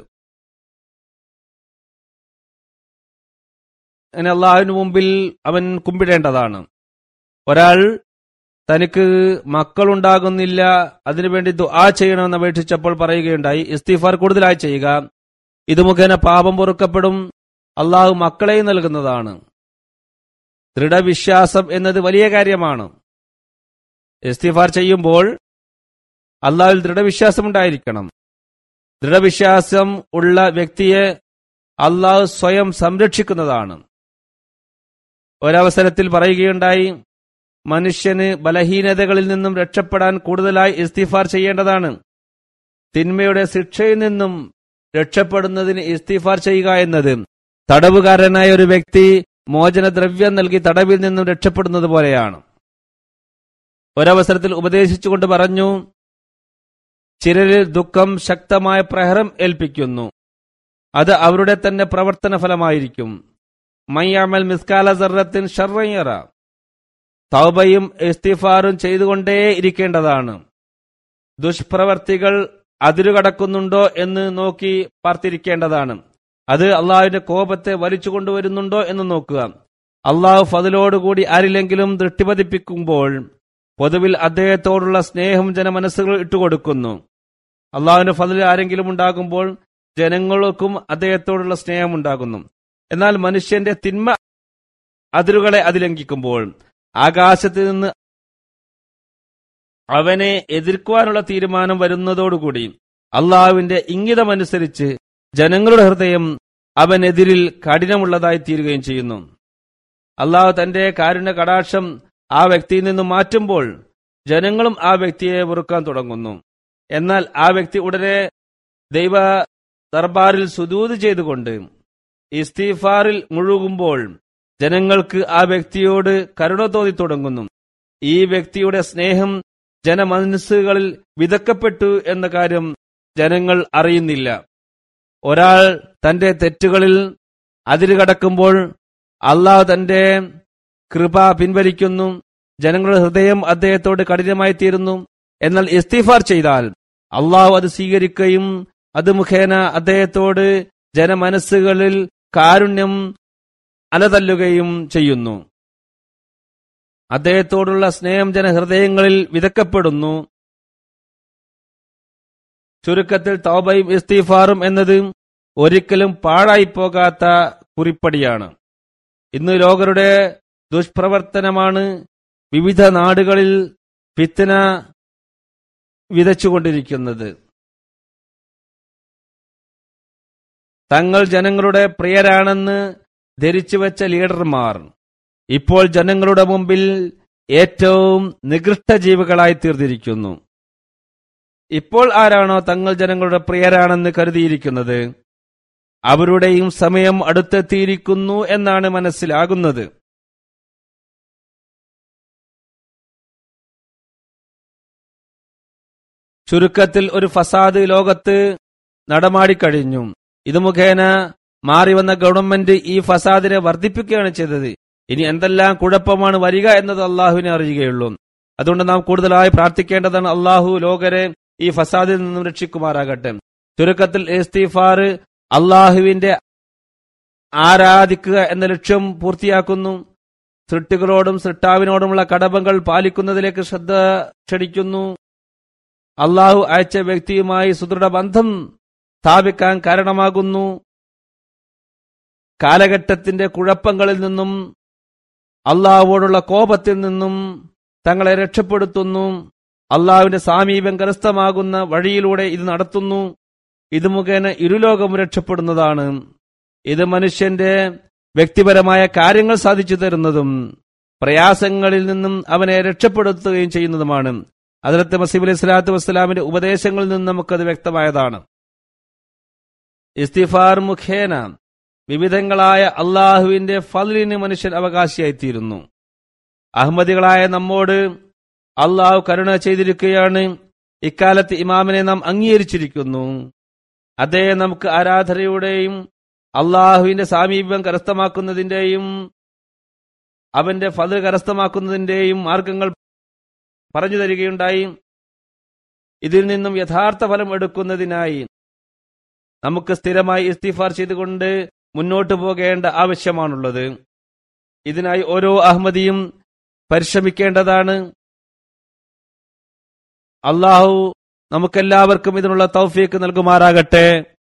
അങ്ങനെ അള്ളാഹുവിന് മുമ്പിൽ അവൻ കുമ്പിടേണ്ടതാണ് ഒരാൾ തനിക്ക് മക്കളുണ്ടാകുന്നില്ല അതിനുവേണ്ടി ദുആ ചെയ്യണമെന്ന് അപേക്ഷിച്ചപ്പോൾ പറയുകയുണ്ടായി ഇസ്തിഫാർ കൂടുതലായി ചെയ്യുക ഇത് മുഖേന പാപം പൊറുക്കപ്പെടും അള്ളാഹു മക്കളെയും നൽകുന്നതാണ് ദൃഢവിശ്വാസം എന്നത് വലിയ കാര്യമാണ് ഇസ്തിഫാർ ചെയ്യുമ്പോൾ അള്ളാഹുവിൽ ദൃഢവിശ്വാസം ഉണ്ടായിരിക്കണം ദൃഢവിശ്വാസം ഉള്ള വ്യക്തിയെ അള്ളാഹു സ്വയം സംരക്ഷിക്കുന്നതാണ് ഒരവസരത്തിൽ പറയുകയുണ്ടായി മനുഷ്യന് ബലഹീനതകളിൽ നിന്നും രക്ഷപ്പെടാൻ കൂടുതലായി ഇസ്തിഫാർ ചെയ്യേണ്ടതാണ് തിന്മയുടെ ശിക്ഷയിൽ നിന്നും രക്ഷപ്പെടുന്നതിന് ഇസ്തിഫാർ ചെയ്യുക എന്നത് തടവുകാരനായ ഒരു വ്യക്തി മോചനദ്രവ്യം നൽകി തടവിൽ നിന്നും രക്ഷപ്പെടുന്നത് പോലെയാണ് ഒരവസരത്തിൽ ഉപദേശിച്ചുകൊണ്ട് പറഞ്ഞു ചിലരിൽ ദുഃഖം ശക്തമായ പ്രഹരം ഏൽപ്പിക്കുന്നു അത് അവരുടെ തന്നെ പ്രവർത്തന ഫലമായിരിക്കും മയ്യാമൽ മിസ്കാല സർറത്തിൻ ഷർറയ്യറ തൗബയും ഇസ്തിഫാറും ചെയ്തുകൊണ്ടേ ഇരിക്കേണ്ടതാണ് ദുഷ്പ്രവർത്തികൾ അതിരുകടക്കുന്നുണ്ടോ എന്ന് നോക്കി പാർത്തിരിക്കേണ്ടതാണ് അത് അള്ളാഹുവിന്റെ കോപത്തെ വലിച്ചു കൊണ്ടുവരുന്നുണ്ടോ എന്ന് നോക്കുക അള്ളാഹു ഫതിലോടുകൂടി ആരിലെങ്കിലും ദൃഷ്ടിപതിപ്പിക്കുമ്പോൾ പൊതുവിൽ അദ്ദേഹത്തോടുള്ള സ്നേഹം ജനമനസ്സുകൾ ഇട്ടുകൊടുക്കുന്നു അള്ളാഹുവിന്റെ ഫതിൽ ആരെങ്കിലും ഉണ്ടാകുമ്പോൾ ജനങ്ങൾക്കും അദ്ദേഹത്തോടുള്ള സ്നേഹമുണ്ടാകുന്നു എന്നാൽ മനുഷ്യന്റെ തിന്മ അതിരുകളെ അതിലംഘിക്കുമ്പോൾ ആകാശത്ത് നിന്ന് അവനെ എതിർക്കുവാനുള്ള തീരുമാനം വരുന്നതോടുകൂടി അള്ളാഹുവിന്റെ ഇംഗിതമനുസരിച്ച് ജനങ്ങളുടെ ഹൃദയം അവനെതിരിൽ കഠിനമുള്ളതായി തീരുകയും ചെയ്യുന്നു അള്ളാഹു തന്റെ കാരുണ്യ കടാക്ഷം ആ വ്യക്തിയിൽ നിന്ന് മാറ്റുമ്പോൾ ജനങ്ങളും ആ വ്യക്തിയെ വെറുക്കാൻ തുടങ്ങുന്നു എന്നാൽ ആ വ്യക്തി ഉടനെ ദൈവ ദർബാറിൽ സുദൂത് ചെയ്തുകൊണ്ട് ഇസ്തീഫാറിൽ മുഴുകുമ്പോൾ ജനങ്ങൾക്ക് ആ വ്യക്തിയോട് കരുണ തോന്നി തുടങ്ങുന്നു ഈ വ്യക്തിയുടെ സ്നേഹം ജനമനസ്സുകളിൽ വിതക്കപ്പെട്ടു എന്ന കാര്യം ജനങ്ങൾ അറിയുന്നില്ല ഒരാൾ തന്റെ തെറ്റുകളിൽ അതിരുകടക്കുമ്പോൾ അള്ളാഹു തന്റെ കൃപ പിൻവലിക്കുന്നു ജനങ്ങളുടെ ഹൃദയം അദ്ദേഹത്തോട് കഠിനമായി തീരുന്നു എന്നാൽ ഇസ്തിഫാർ ചെയ്താൽ അള്ളാഹു അത് സ്വീകരിക്കുകയും അത് മുഖേന അദ്ദേഹത്തോട് ജനമനസ്സുകളിൽ കാരുണ്യം അലതല്ലുകയും ചെയ്യുന്നു അദ്ദേഹത്തോടുള്ള സ്നേഹം ജനഹൃദയങ്ങളിൽ വിതക്കപ്പെടുന്നു ചുരുക്കത്തിൽ തൗബയും ഇസ്തീഫാറും എന്നത് ഒരിക്കലും പാഴായിപ്പോകാത്ത കുറിപ്പടിയാണ് ഇന്ന് ലോകരുടെ ദുഷ്പ്രവർത്തനമാണ് വിവിധ നാടുകളിൽ ഫിത്തന വിതച്ചുകൊണ്ടിരിക്കുന്നത് തങ്ങൾ ജനങ്ങളുടെ പ്രിയരാണെന്ന് ധരിച്ചുവെച്ച ലീഡർമാർ ഇപ്പോൾ ജനങ്ങളുടെ മുമ്പിൽ ഏറ്റവും നികൃഷ്ട ജീവികളായി തീർന്നിരിക്കുന്നു ഇപ്പോൾ ആരാണോ തങ്ങൾ ജനങ്ങളുടെ പ്രിയരാണെന്ന് കരുതിയിരിക്കുന്നത് അവരുടെയും സമയം അടുത്തെത്തിയിരിക്കുന്നു എന്നാണ് മനസ്സിലാകുന്നത് ചുരുക്കത്തിൽ ഒരു ഫസാദ് ലോകത്ത് നടമാടിക്കഴിഞ്ഞു ഇത് മുഖേന മാറി വന്ന ഗവൺമെന്റ് ഈ ഫസാദിനെ വർദ്ധിപ്പിക്കുകയാണ് ചെയ്തത് ഇനി എന്തെല്ലാം കുഴപ്പമാണ് വരിക എന്നത് അള്ളാഹുവിനെ അറിയുകയുള്ളൂ അതുകൊണ്ട് നാം കൂടുതലായി പ്രാർത്ഥിക്കേണ്ടതാണ് അള്ളാഹു ലോകരെ ഈ ഫസാദിൽ നിന്നും രക്ഷിക്കുമാറാകട്ടെ ചുരുക്കത്തിൽ ഇസ്തീഫാർ അള്ളാഹുവിന്റെ ആരാധിക്കുക എന്ന ലക്ഷ്യം പൂർത്തിയാക്കുന്നു സൃഷ്ടികളോടും സൃഷ്ടാവിനോടുമുള്ള കടമകൾ പാലിക്കുന്നതിലേക്ക് ശ്രദ്ധ ക്ഷണിക്കുന്നു അള്ളാഹു അയച്ച വ്യക്തിയുമായി സുദൃഢ ബന്ധം സ്ഥാപിക്കാൻ കാരണമാകുന്നു കാലഘട്ടത്തിന്റെ കുഴപ്പങ്ങളിൽ നിന്നും അള്ളാഹുവോടുള്ള കോപത്തിൽ നിന്നും തങ്ങളെ രക്ഷപ്പെടുത്തുന്നു അള്ളാഹുവിന്റെ സാമീപ്യം കരസ്ഥമാകുന്ന വഴിയിലൂടെ ഇത് നടത്തുന്നു ഇത് മുഖേന ഇരുലോകം രക്ഷപ്പെടുന്നതാണ് ഇത് മനുഷ്യന്റെ വ്യക്തിപരമായ കാര്യങ്ങൾ സാധിച്ചു തരുന്നതും പ്രയാസങ്ങളിൽ നിന്നും അവനെ രക്ഷപ്പെടുത്തുകയും ചെയ്യുന്നതുമാണ് അതിലത്തെ മസീബ് അലൈഹി സ്വലാത്തു വസ്സലാമിന്റെ ഉപദേശങ്ങളിൽ നിന്ന് നമുക്കത് വ്യക്തമായതാണ് ഇസ്തിഫാർ മുഖേന വിവിധങ്ങളായ അള്ളാഹുവിന്റെ ഫലിന് മനുഷ്യൻ അവകാശിയായിത്തീരുന്നു അഹമ്മദികളായ നമ്മോട് അള്ളാഹു കരുണ ചെയ്തിരിക്കുകയാണ് ഇക്കാലത്ത് ഇമാമിനെ നാം അംഗീകരിച്ചിരിക്കുന്നു അദ്ദേഹം നമുക്ക് ആരാധനയുടെയും അള്ളാഹുവിന്റെ സാമീപ്യം കരസ്ഥമാക്കുന്നതിന്റെയും അവന്റെ ഫത് കരസ്ഥമാക്കുന്നതിന്റെയും മാർഗങ്ങൾ പറഞ്ഞു തരികയുണ്ടായി ഇതിൽ നിന്നും യഥാർത്ഥ ഫലം എടുക്കുന്നതിനായി നമുക്ക് സ്ഥിരമായി ഇസ്തിഫാർ ചെയ്തുകൊണ്ട് മുന്നോട്ടു പോകേണ്ട ആവശ്യമാണുള്ളത് ഇതിനായി ഓരോ അഹമ്മദിയും പരിശ്രമിക്കേണ്ടതാണ് അള്ളാഹു നമുക്കെല്ലാവർക്കും ഇതിനുള്ള തൗഫീക്ക് നൽകുമാറാകട്ടെ